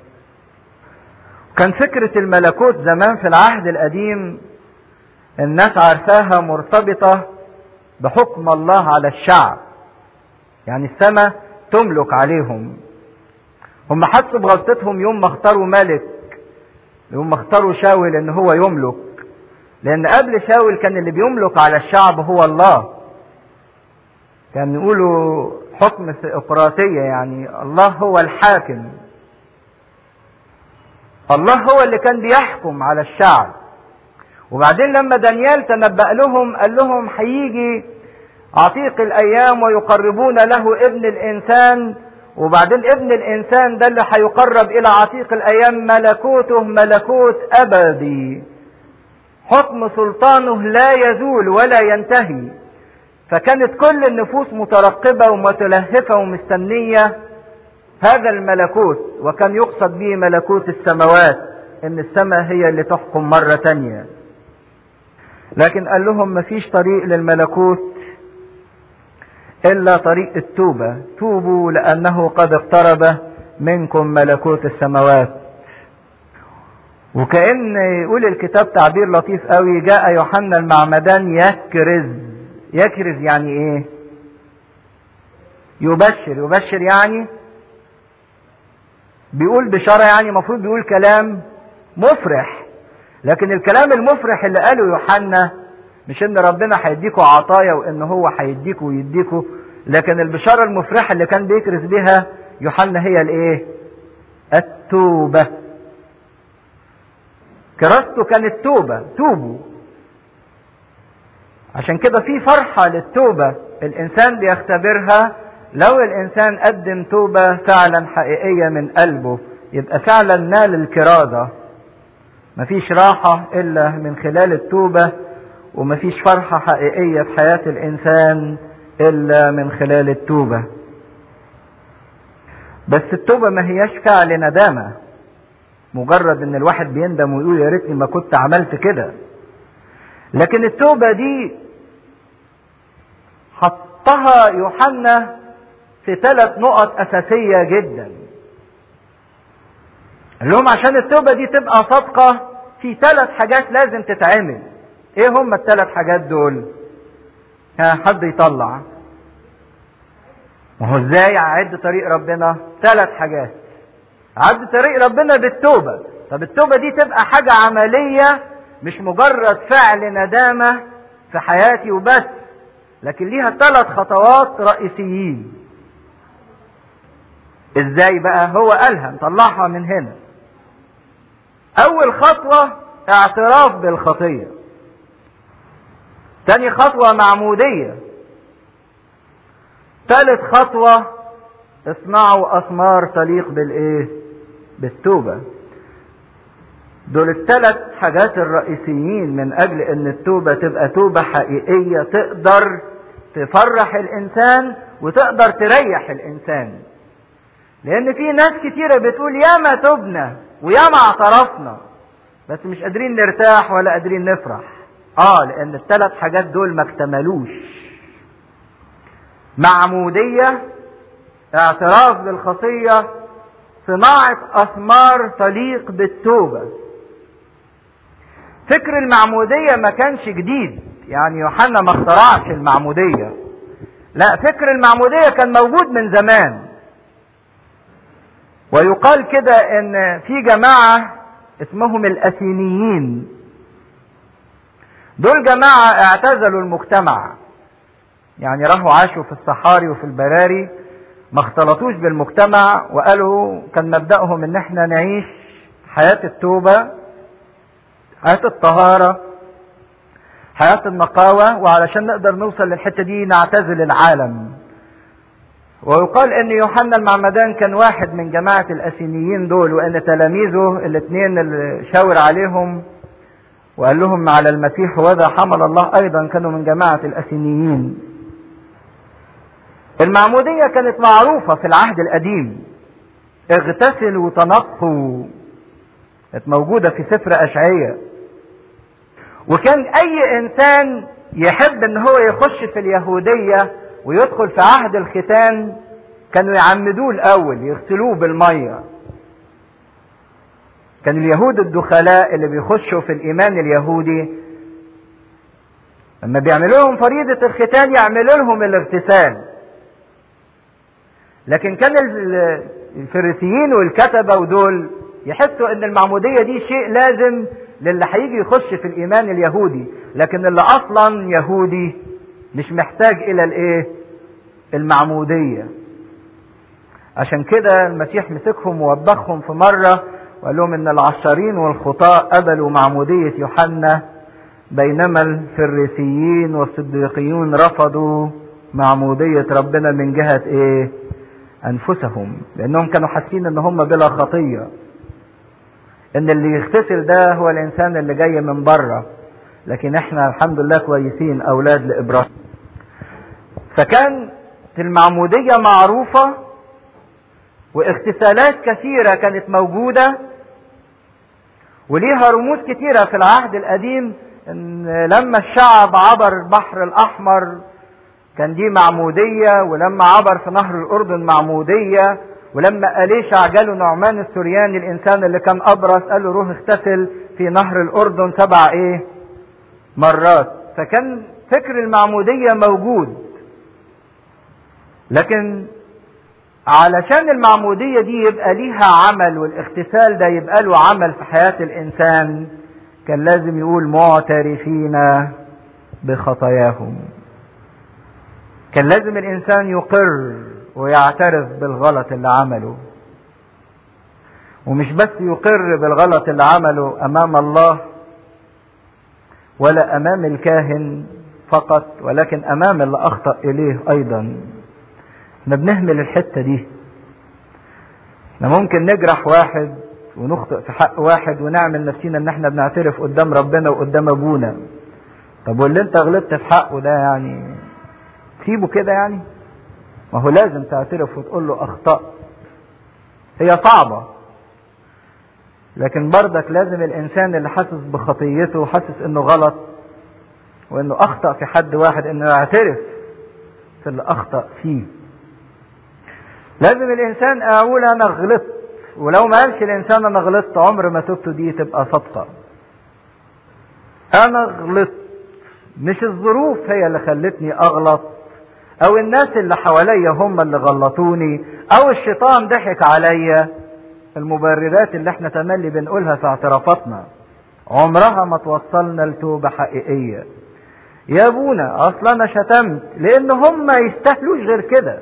كان فكرة الملكوت زمان في العهد القديم الناس عارفاها مرتبطة بحكم الله على الشعب يعني السماء تملك عليهم هم حسوا بغلطتهم يوم ما اختاروا ملك يوم ما اختاروا شاول ان هو يملك لان قبل شاول كان اللي بيملك على الشعب هو الله كان يقولوا حكم ثيوقراطية يعني الله هو الحاكم الله هو اللي كان بيحكم على الشعب وبعدين لما دانيال تنبأ لهم قال لهم هيجي عتيق الايام ويقربون له ابن الانسان وبعدين ابن الانسان ده اللي هيقرب الى عتيق الايام ملكوته ملكوت ابدي حكم سلطانه لا يزول ولا ينتهي فكانت كل النفوس مترقبة ومتلهفة ومستنية هذا الملكوت وكان يقصد به ملكوت السماوات ان السماء هي اللي تحكم مرة تانية لكن قال لهم مفيش طريق للملكوت الا طريق التوبة توبوا لانه قد اقترب منكم ملكوت السماوات وكأن يقول الكتاب تعبير لطيف قوي جاء يوحنا المعمدان يكرز يكرز يعني ايه يبشر يبشر يعني بيقول بشارة يعني المفروض بيقول كلام مفرح لكن الكلام المفرح اللي قاله يوحنا مش ان ربنا هيديكوا عطايا وان هو هيديكوا ويديكوا لكن البشارة المفرحة اللي كان بيكرز بها يوحنا هي الايه التوبة كراسته كانت توبة توبوا عشان كده في فرحة للتوبة الإنسان بيختبرها لو الإنسان قدم توبة فعلا حقيقية من قلبه يبقى فعلا نال الكرازة مفيش راحة إلا من خلال التوبة ومفيش فرحة حقيقية في حياة الإنسان إلا من خلال التوبة بس التوبة ما هياش فعل ندامة مجرد ان الواحد بيندم ويقول يا ريتني ما كنت عملت كده لكن التوبة دي حطها يوحنا في ثلاث نقط أساسية جدا قال لهم عشان التوبة دي تبقى صادقة في ثلاث حاجات لازم تتعمل ايه هم الثلاث حاجات دول ها حد يطلع ما هو ازاي اعد طريق ربنا ثلاث حاجات عد طريق ربنا بالتوبة طب التوبة دي تبقى حاجة عملية مش مجرد فعل ندامة في حياتي وبس لكن ليها ثلاث خطوات رئيسيين ازاي بقى هو قالها نطلعها من هنا اول خطوة اعتراف بالخطية تاني خطوة معمودية ثالث خطوة اصنعوا أثمار تليق بالإيه؟ بالتوبة. دول الثلاث حاجات الرئيسيين من أجل إن التوبة تبقى توبة حقيقية تقدر تفرح الإنسان وتقدر تريح الإنسان. لأن في ناس كتيرة بتقول ياما تبنا وياما اعترفنا بس مش قادرين نرتاح ولا قادرين نفرح. آه لأن الثلاث حاجات دول ما اكتملوش. معمودية اعتراف بالخطية صناعة أثمار تليق بالتوبة فكر المعمودية ما كانش جديد يعني يوحنا ما اخترعش المعمودية لا فكر المعمودية كان موجود من زمان ويقال كده ان في جماعة اسمهم الأثينيين دول جماعة اعتزلوا المجتمع يعني راحوا عاشوا في الصحاري وفي البراري ما اختلطوش بالمجتمع وقالوا كان مبدأهم ان احنا نعيش حياة التوبة حياة الطهارة حياة النقاوة وعلشان نقدر نوصل للحتة دي نعتزل العالم ويقال ان يوحنا المعمدان كان واحد من جماعة الاسينيين دول وان تلاميذه الاثنين اللي شاور عليهم وقال لهم على المسيح وذا حمل الله ايضا كانوا من جماعة الاسينيين المعمودية كانت معروفة في العهد القديم اغتسلوا وتنقوا كانت موجودة في سفر أشعية وكان أي إنسان يحب إن هو يخش في اليهودية ويدخل في عهد الختان كانوا يعمدوه الأول يغسلوه بالمية كان اليهود الدخلاء اللي بيخشوا في الإيمان اليهودي لما بيعملوا لهم فريضة الختان يعملوا لهم الاغتسال لكن كان الفريسيين والكتبة ودول يحسوا ان المعمودية دي شيء لازم للي هيجي يخش في الايمان اليهودي لكن اللي اصلا يهودي مش محتاج الى الايه المعمودية عشان كده المسيح مسكهم ووبخهم في مرة وقال لهم ان العشارين والخطاة قبلوا معمودية يوحنا بينما الفريسيين والصديقيون رفضوا معمودية ربنا من جهة ايه انفسهم لانهم كانوا حاسين ان هم بلا خطيه ان اللي يغتسل ده هو الانسان اللي جاي من بره لكن احنا الحمد لله كويسين اولاد لابراهيم فكان المعموديه معروفه واغتسالات كثيره كانت موجوده وليها رموز كثيره في العهد القديم ان لما الشعب عبر البحر الاحمر كان دي معمودية ولما عبر في نهر الأردن معمودية ولما أليشع جاله نعمان السورياني الإنسان اللي كان أبرص قال له روح اغتسل في نهر الأردن سبع إيه مرات فكان فكر المعمودية موجود لكن علشان المعمودية دي يبقى ليها عمل والاغتسال ده يبقى له عمل في حياة الإنسان كان لازم يقول معترفين بخطاياهم كان لازم الانسان يقر ويعترف بالغلط اللي عمله ومش بس يقر بالغلط اللي عمله امام الله ولا امام الكاهن فقط ولكن امام اللي اخطا اليه ايضا احنا بنهمل الحته دي احنا ممكن نجرح واحد ونخطئ في حق واحد ونعمل نفسينا ان احنا بنعترف قدام ربنا وقدام ابونا طب واللي انت غلطت في حقه ده يعني تسيبه كده يعني ما هو لازم تعترف وتقول له اخطأت هي صعبة لكن برضك لازم الانسان اللي حاسس بخطيته وحاسس انه غلط وانه اخطأ في حد واحد انه يعترف في اللي اخطأ فيه لازم الانسان اقول انا غلطت ولو ما قالش الانسان انا غلطت عمر ما توبته دي تبقى صادقة انا غلطت مش الظروف هي اللي خلتني اغلط او الناس اللي حواليا هم اللي غلطوني او الشيطان ضحك عليا المبررات اللي احنا تملي بنقولها في اعترافاتنا عمرها ما توصلنا لتوبة حقيقية يا ابونا اصلا انا شتمت لان هم يستاهلوش غير كده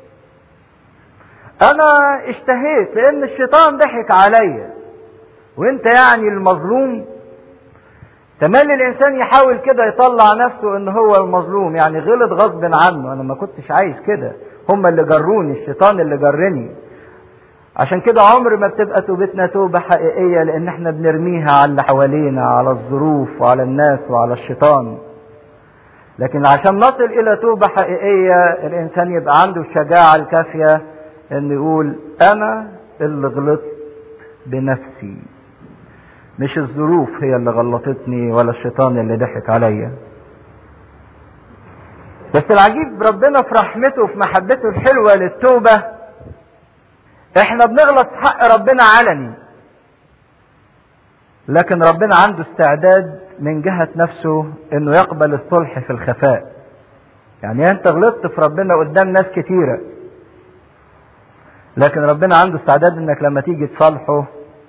انا اشتهيت لان الشيطان ضحك عليا وانت يعني المظلوم تملي الانسان يحاول كده يطلع نفسه ان هو المظلوم يعني غلط غصب عنه انا ما كنتش عايز كده هم اللي جروني الشيطان اللي جرني عشان كده عمر ما بتبقى توبتنا توبة حقيقية لأن احنا بنرميها على اللي حوالينا على الظروف وعلى الناس وعلى الشيطان لكن عشان نصل إلى توبة حقيقية الإنسان يبقى عنده الشجاعة الكافية إنه يقول أنا اللي غلطت بنفسي مش الظروف هي اللي غلطتني ولا الشيطان اللي ضحك عليا بس العجيب ربنا في رحمته وفي محبته الحلوة للتوبة احنا بنغلط في حق ربنا علني لكن ربنا عنده استعداد من جهة نفسه انه يقبل الصلح في الخفاء يعني انت غلطت في ربنا قدام ناس كتيرة لكن ربنا عنده استعداد انك لما تيجي تصالحه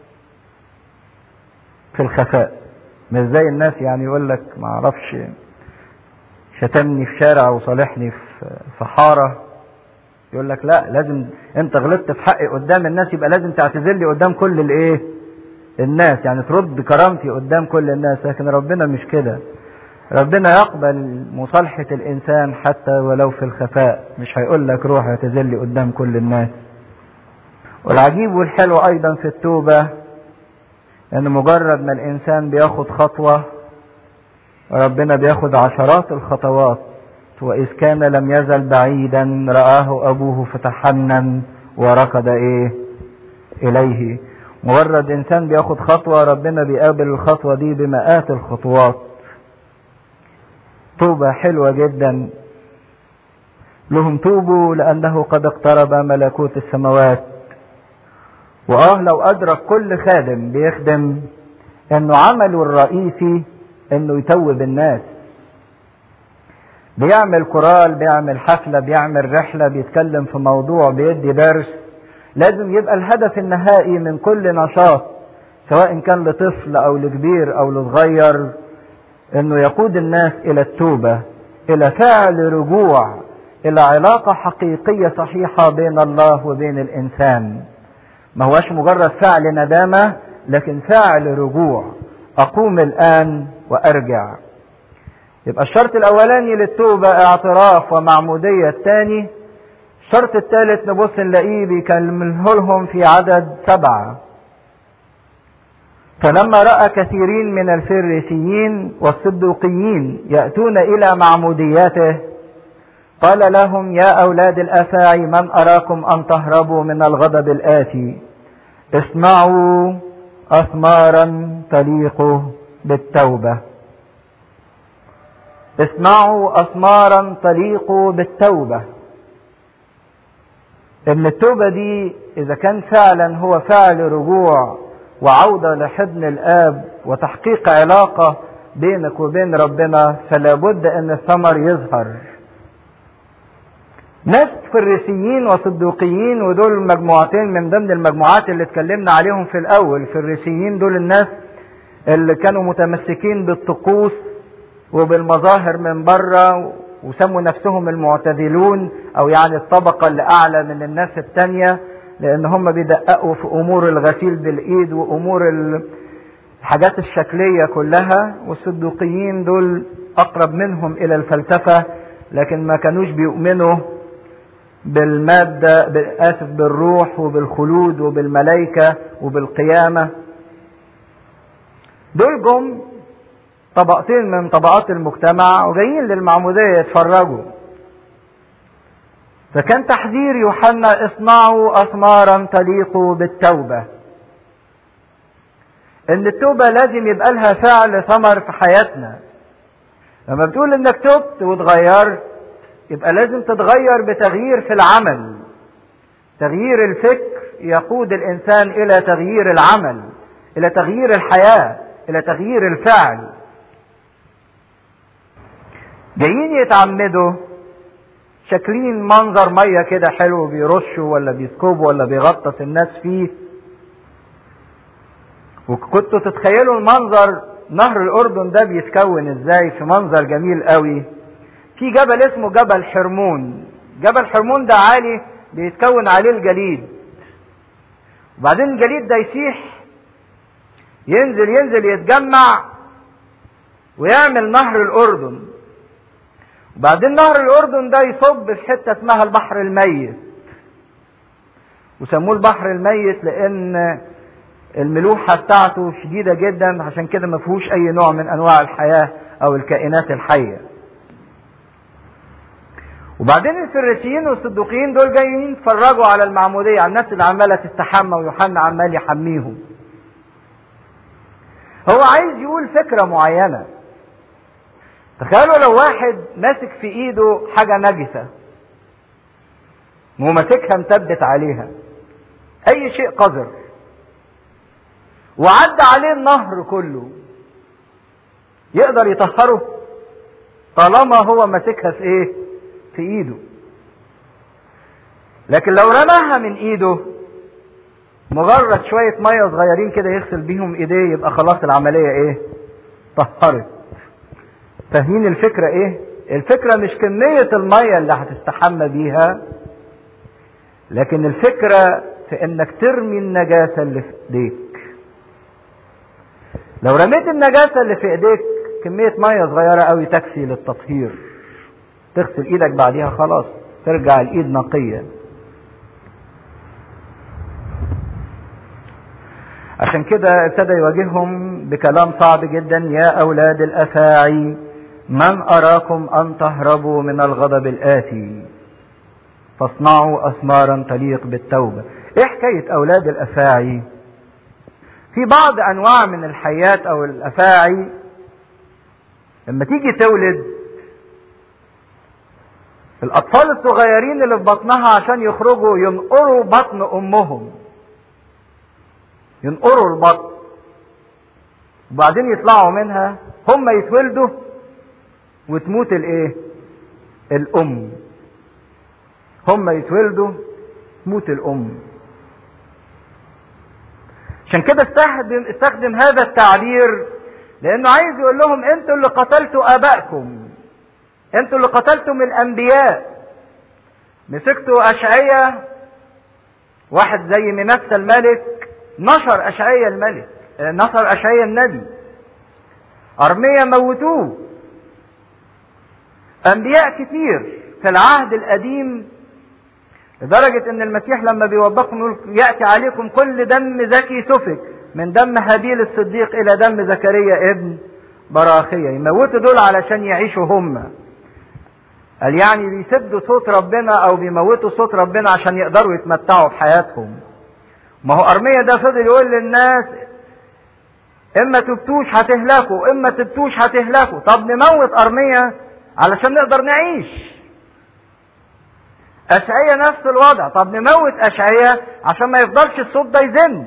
في الخفاء مش زي الناس يعني يقول لك ما اعرفش شتمني في شارع وصالحني في حاره يقول لك لا لازم انت غلطت في حقي قدام الناس يبقى لازم تعتذر لي قدام كل الايه الناس يعني ترد كرامتي قدام كل الناس لكن ربنا مش كده ربنا يقبل مصالحة الإنسان حتى ولو في الخفاء مش هيقول لك روح اعتذر لي قدام كل الناس والعجيب والحلو أيضا في التوبة ان مجرد ما الانسان بياخد خطوة ربنا بياخد عشرات الخطوات واذ كان لم يزل بعيدا رآه ابوه فتحنن وركض ايه اليه مجرد انسان بياخد خطوة ربنا بيقابل الخطوة دي بمئات الخطوات توبة حلوة جدا لهم توبوا لانه قد اقترب ملكوت السماوات واه لو ادرك كل خادم بيخدم انه عمله الرئيسي انه يتوب الناس بيعمل كورال بيعمل حفلة بيعمل رحلة بيتكلم في موضوع بيدي درس لازم يبقى الهدف النهائي من كل نشاط سواء كان لطفل او لكبير او لصغير انه يقود الناس الى التوبة الى فعل رجوع الى علاقة حقيقية صحيحة بين الله وبين الانسان ما هوش مجرد فعل ندامة لكن فعل رجوع أقوم الآن وأرجع يبقى الشرط الأولاني للتوبة اعتراف ومعمودية الثاني الشرط الثالث نبص نلاقيه بيكمله لهم في عدد سبعة فلما رأى كثيرين من الفريسيين والصدوقيين يأتون إلى معمودياته قال لهم يا أولاد الأفاعي من أراكم أن تهربوا من الغضب الآتي اصنعوا أثمارا تليق بالتوبة اصنعوا أثمارا تليق بالتوبة ان التوبة دي اذا كان فعلا هو فعل رجوع وعودة لحضن الاب وتحقيق علاقة بينك وبين ربنا فلا بد ان الثمر يظهر ناس فريسيين وصدوقيين ودول مجموعتين من ضمن المجموعات اللي اتكلمنا عليهم في الاول الفريسيين دول الناس اللي كانوا متمسكين بالطقوس وبالمظاهر من بره وسموا نفسهم المعتدلون او يعني الطبقة اللي اعلى من الناس التانية لان هم بيدققوا في امور الغسيل بالايد وامور الحاجات الشكلية كلها والصدوقيين دول اقرب منهم الى الفلسفة لكن ما كانوش بيؤمنوا بالمادة اسف بالروح وبالخلود وبالملائكة وبالقيامة دول جم طبقتين من طبقات المجتمع وجايين للمعمودية يتفرجوا فكان تحذير يوحنا اصنعوا أثمارا تليق بالتوبة ان التوبة لازم يبقى لها فعل ثمر في حياتنا لما بتقول انك تبت وتغيرت يبقى لازم تتغير بتغيير في العمل تغيير الفكر يقود الانسان الى تغيير العمل الى تغيير الحياة الى تغيير الفعل جايين يتعمدوا شاكلين منظر ميه كده حلو بيرشوا ولا بيسكبوا ولا بيغطس الناس فيه وكنتوا تتخيلوا المنظر نهر الاردن ده بيتكون ازاي في منظر جميل قوي في جبل اسمه جبل حرمون جبل حرمون ده عالي بيتكون عليه الجليد وبعدين الجليد ده يسيح ينزل ينزل يتجمع ويعمل نهر الاردن وبعدين نهر الأردن ده يصب في حتة اسمها البحر الميت وسموه البحر الميت لأن الملوحة بتاعته شديدة جدا عشان كده ما فيهوش أي نوع من أنواع الحياة أو الكائنات الحية وبعدين الفريسيين والصدوقيين دول جايين يتفرجوا على المعمودية على الناس اللي عمالة تستحمى ويوحنا عمال يحميهم هو عايز يقول فكرة معينة تخيلوا لو واحد ماسك في ايده حاجة نجسة وماسكها مثبت عليها اي شيء قذر وعدى عليه النهر كله يقدر يطهره طالما هو ماسكها في ايه في ايده لكن لو رماها من ايده مجرد شوية مية صغيرين كده يغسل بيهم ايديه يبقى خلاص العملية ايه طهرت فاهمين الفكرة ايه الفكرة مش كمية المية اللي هتستحمى بيها لكن الفكرة في انك ترمي النجاسة اللي في ايديك لو رميت النجاسة اللي في ايديك كمية مية صغيرة قوي تكفي للتطهير تغسل ايدك بعديها خلاص ترجع الايد نقية عشان كده ابتدى يواجههم بكلام صعب جدا يا اولاد الافاعي من اراكم ان تهربوا من الغضب الاتي فاصنعوا اثمارا تليق بالتوبة ايه حكاية اولاد الافاعي في بعض انواع من الحيات او الافاعي لما تيجي تولد الاطفال الصغيرين اللي في بطنها عشان يخرجوا ينقروا بطن امهم ينقروا البطن وبعدين يطلعوا منها هم يتولدوا وتموت الايه الام هم يتولدوا تموت الام عشان كده استخدم استخدم هذا التعبير لانه عايز يقول لهم انتوا اللي قتلتوا ابائكم انتوا اللي قتلتم الانبياء مسكتوا اشعية واحد زي منسى الملك نشر اشعية الملك نشر اشعية النبي ارمية موتوه انبياء كتير في العهد القديم لدرجة ان المسيح لما بيوبخهم يقول يأتي عليكم كل دم زكي سفك من دم هابيل الصديق الى دم زكريا ابن براخية يموتوا دول علشان يعيشوا هم قال يعني بيسدوا صوت ربنا او بيموتوا صوت ربنا عشان يقدروا يتمتعوا بحياتهم ما هو ارمية ده فضل يقول للناس اما تبتوش هتهلكوا اما تبتوش هتهلكوا طب نموت ارمية علشان نقدر نعيش اشعية نفس الوضع طب نموت اشعية عشان ما يفضلش الصوت ده يزن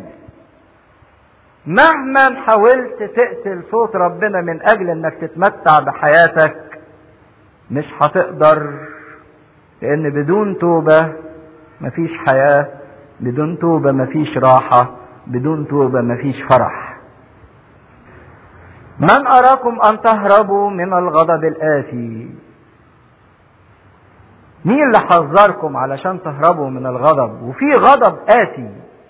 مهما حاولت تقتل صوت ربنا من اجل انك تتمتع بحياتك مش هتقدر لان بدون توبة مفيش حياة بدون توبة مفيش راحة بدون توبة مفيش فرح من أراكم أن تهربوا من الغضب الآتي مين اللي حذركم علشان تهربوا من الغضب وفي غضب آتي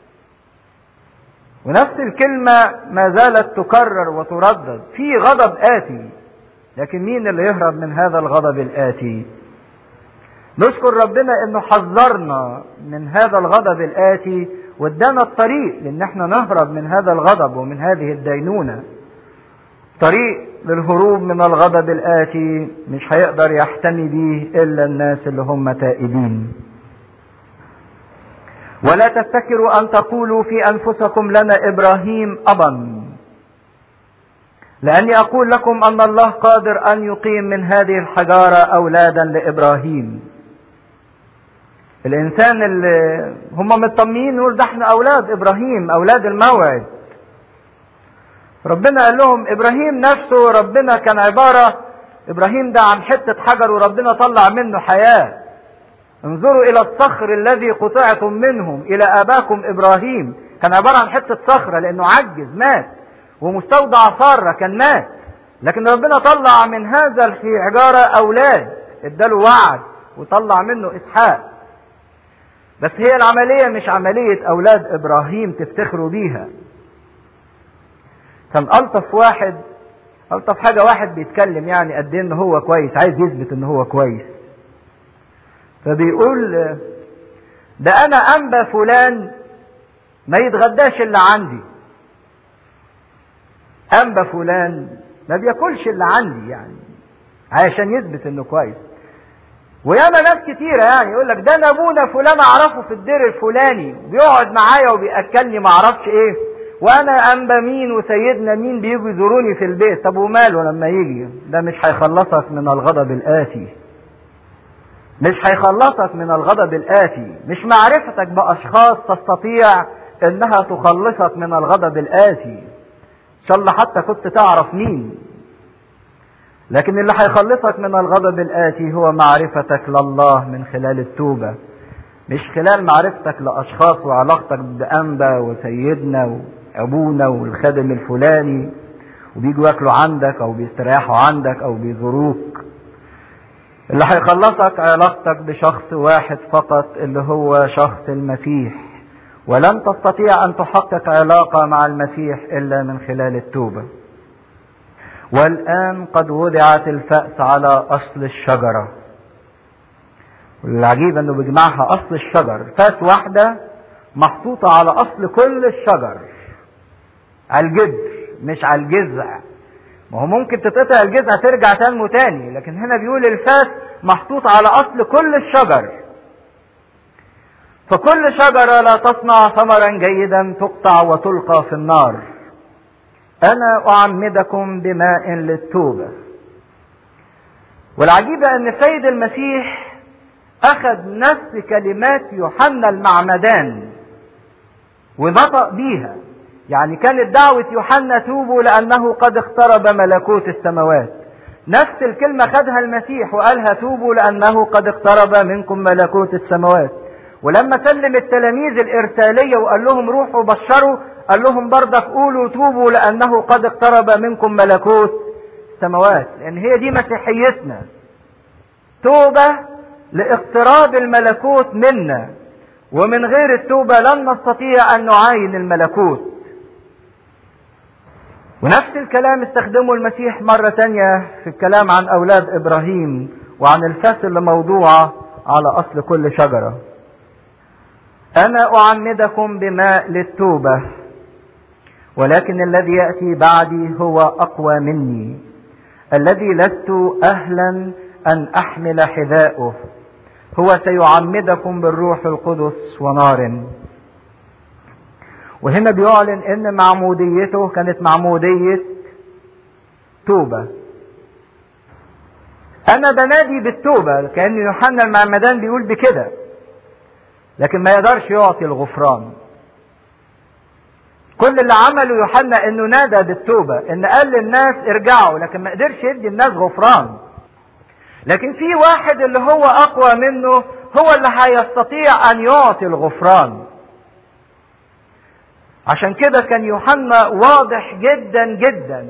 ونفس الكلمة ما زالت تكرر وتردد في غضب آتي لكن مين اللي يهرب من هذا الغضب الآتي نشكر ربنا انه حذرنا من هذا الغضب الآتي وادانا الطريق لان احنا نهرب من هذا الغضب ومن هذه الدينونة طريق للهروب من الغضب الآتي مش هيقدر يحتمي به إلا الناس اللي هم تائبين ولا تفتكروا أن تقولوا في أنفسكم لنا إبراهيم أبا لأني أقول لكم أن الله قادر أن يقيم من هذه الحجارة أولادا لإبراهيم الإنسان اللي هم مطمئين يقول ده احنا أولاد إبراهيم أولاد الموعد ربنا قال لهم إبراهيم نفسه ربنا كان عبارة إبراهيم ده عن حتة حجر وربنا طلع منه حياة انظروا إلى الصخر الذي قطعتم منهم إلى آباكم إبراهيم كان عبارة عن حتة صخرة لأنه عجز مات ومستودع سارة كان مات لكن ربنا طلع من هذا الحجارة أولاد اداله وعد وطلع منه إسحاق بس هي العملية مش عملية أولاد إبراهيم تفتخروا بيها كان ألطف واحد الطف حاجه واحد بيتكلم يعني قد ايه ان هو كويس عايز يثبت ان هو كويس فبيقول ده انا انبا فلان ما يتغداش الا عندي انبا فلان ما بياكلش الا عندي يعني عشان يثبت انه كويس وياما ناس كتيرة يعني يقول لك ده انا ابونا فلان اعرفه في الدير الفلاني بيقعد معايا وبياكلني ما اعرفش ايه وانا انبا مين وسيدنا مين بيجوا يزوروني في البيت طب وماله لما يجي ده مش هيخلصك من الغضب الاتي مش هيخلصك من الغضب الاتي مش معرفتك باشخاص تستطيع انها تخلصك من الغضب الاتي ان شاء الله حتى كنت تعرف مين لكن اللي هيخلصك من الغضب الآتي هو معرفتك لله من خلال التوبة مش خلال معرفتك لأشخاص وعلاقتك بأنبا وسيدنا وأبونا والخادم الفلاني وبيجوا ياكلوا عندك أو بيستريحوا عندك أو بيزوروك اللي هيخلصك علاقتك بشخص واحد فقط اللي هو شخص المسيح ولن تستطيع أن تحقق علاقة مع المسيح إلا من خلال التوبة والآن قد وضعت الفأس على أصل الشجرة والعجيب أنه بيجمعها أصل الشجر فأس واحدة محطوطة على أصل كل الشجر على الجذر مش على الجذع ما هو ممكن تتقطع الجذع ترجع تنمو تاني لكن هنا بيقول الفاس محطوط على أصل كل الشجر فكل شجرة لا تصنع ثمرا جيدا تقطع وتلقى في النار أنا أعمدكم بماء للتوبة والعجيب أن السيد المسيح أخذ نفس كلمات يوحنا المعمدان ونطق بيها يعني كانت دعوة يوحنا توبوا لأنه قد اقترب ملكوت السماوات نفس الكلمة خدها المسيح وقالها توبوا لأنه قد اقترب منكم ملكوت السماوات ولما سلم التلاميذ الإرسالية وقال لهم روحوا بشروا قال لهم برضك قولوا توبوا لأنه قد اقترب منكم ملكوت السماوات لأن هي دي مسيحيتنا توبة لاقتراب الملكوت منا ومن غير التوبة لن نستطيع أن نعاين الملكوت ونفس الكلام استخدمه المسيح مرة تانية في الكلام عن أولاد إبراهيم وعن الفاس اللي موضوعة على أصل كل شجرة أنا أعمدكم بماء للتوبة ولكن الذي يأتي بعدي هو أقوى مني الذي لست أهلا أن أحمل حذاءه هو سيعمدكم بالروح القدس ونار وهنا بيعلن ان معموديته كانت معمودية توبة انا بنادي بالتوبة كأن يوحنا المعمدان بيقول بكده لكن ما يقدرش يعطي الغفران كل اللي عمله يوحنا انه نادى بالتوبة ان قال للناس ارجعوا لكن ما قدرش يدي الناس غفران لكن في واحد اللي هو اقوى منه هو اللي هيستطيع ان يعطي الغفران عشان كده كان يوحنا واضح جدا جدا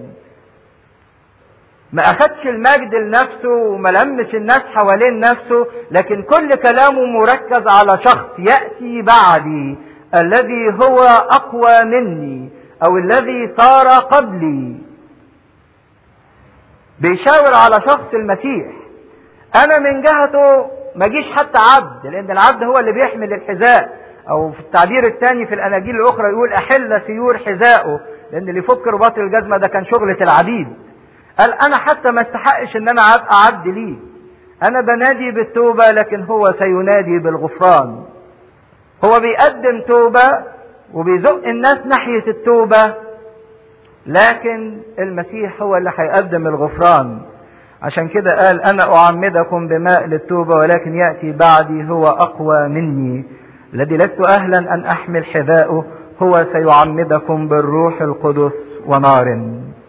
ما اخدش المجد لنفسه وما لمش الناس حوالين نفسه لكن كل كلامه مركز على شخص ياتي بعدي الذي هو اقوى مني او الذي صار قبلي بيشاور على شخص المسيح انا من جهته ما جيش حتى عبد لان العبد هو اللي بيحمل الحذاء او في التعبير الثاني في الاناجيل الاخرى يقول احل سيور حذائه لان اللي يفك رباط الجزمه ده كان شغله العبيد قال انا حتى ما استحقش ان انا ابقى عبد ليه انا بنادي بالتوبه لكن هو سينادي بالغفران هو بيقدم توبه وبيزق الناس ناحيه التوبه لكن المسيح هو اللي هيقدم الغفران عشان كده قال انا اعمدكم بماء للتوبه ولكن ياتي بعدي هو اقوى مني الذي لست اهلا ان احمل حذاءه هو سيعمدكم بالروح القدس ونار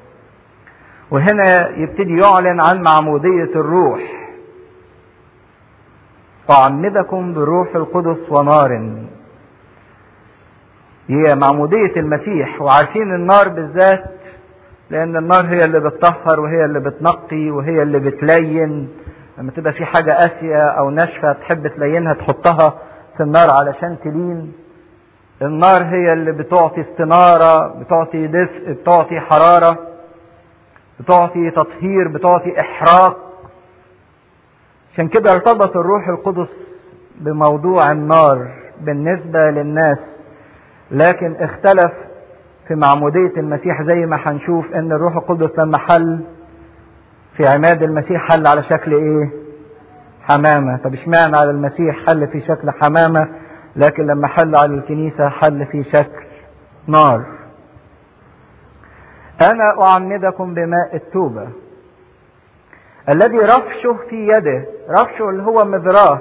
وهنا يبتدي يعلن عن معمودية الروح أعمدكم بالروح القدس ونار هي معمودية المسيح وعارفين النار بالذات لأن النار هي اللي بتطهر وهي اللي بتنقي وهي اللي بتلين لما تبقى في حاجة قاسية أو ناشفة تحب تلينها تحطها في النار علشان تلين النار هي اللي بتعطي استنارة بتعطي دفء بتعطي حرارة بتعطي تطهير بتعطي إحراق عشان كده ارتبط الروح القدس بموضوع النار بالنسبة للناس لكن اختلف في معمودية المسيح زي ما هنشوف ان الروح القدس لما حل في عماد المسيح حل على شكل ايه حمامة طب اشمعنى على المسيح حل في شكل حمامة لكن لما حل على الكنيسة حل في شكل نار انا اعمدكم بماء التوبة الذي رفشه في يده رفشه اللي هو مذراه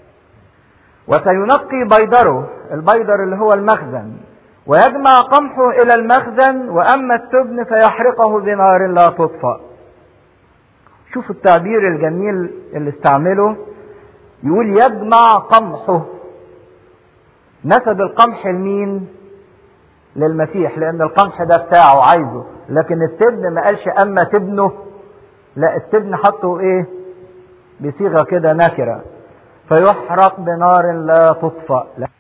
وسينقي بيدره البيدر اللي هو المخزن ويجمع قمحه الى المخزن واما التبن فيحرقه بنار لا تطفأ شوف التعبير الجميل اللي استعمله يقول يجمع قمحه نسب القمح لمين للمسيح لان القمح ده بتاعه عايزه لكن التبن ما قالش اما تبنه لا التبن حطه ايه بصيغه كده نكره فيحرق بنار لا تطفأ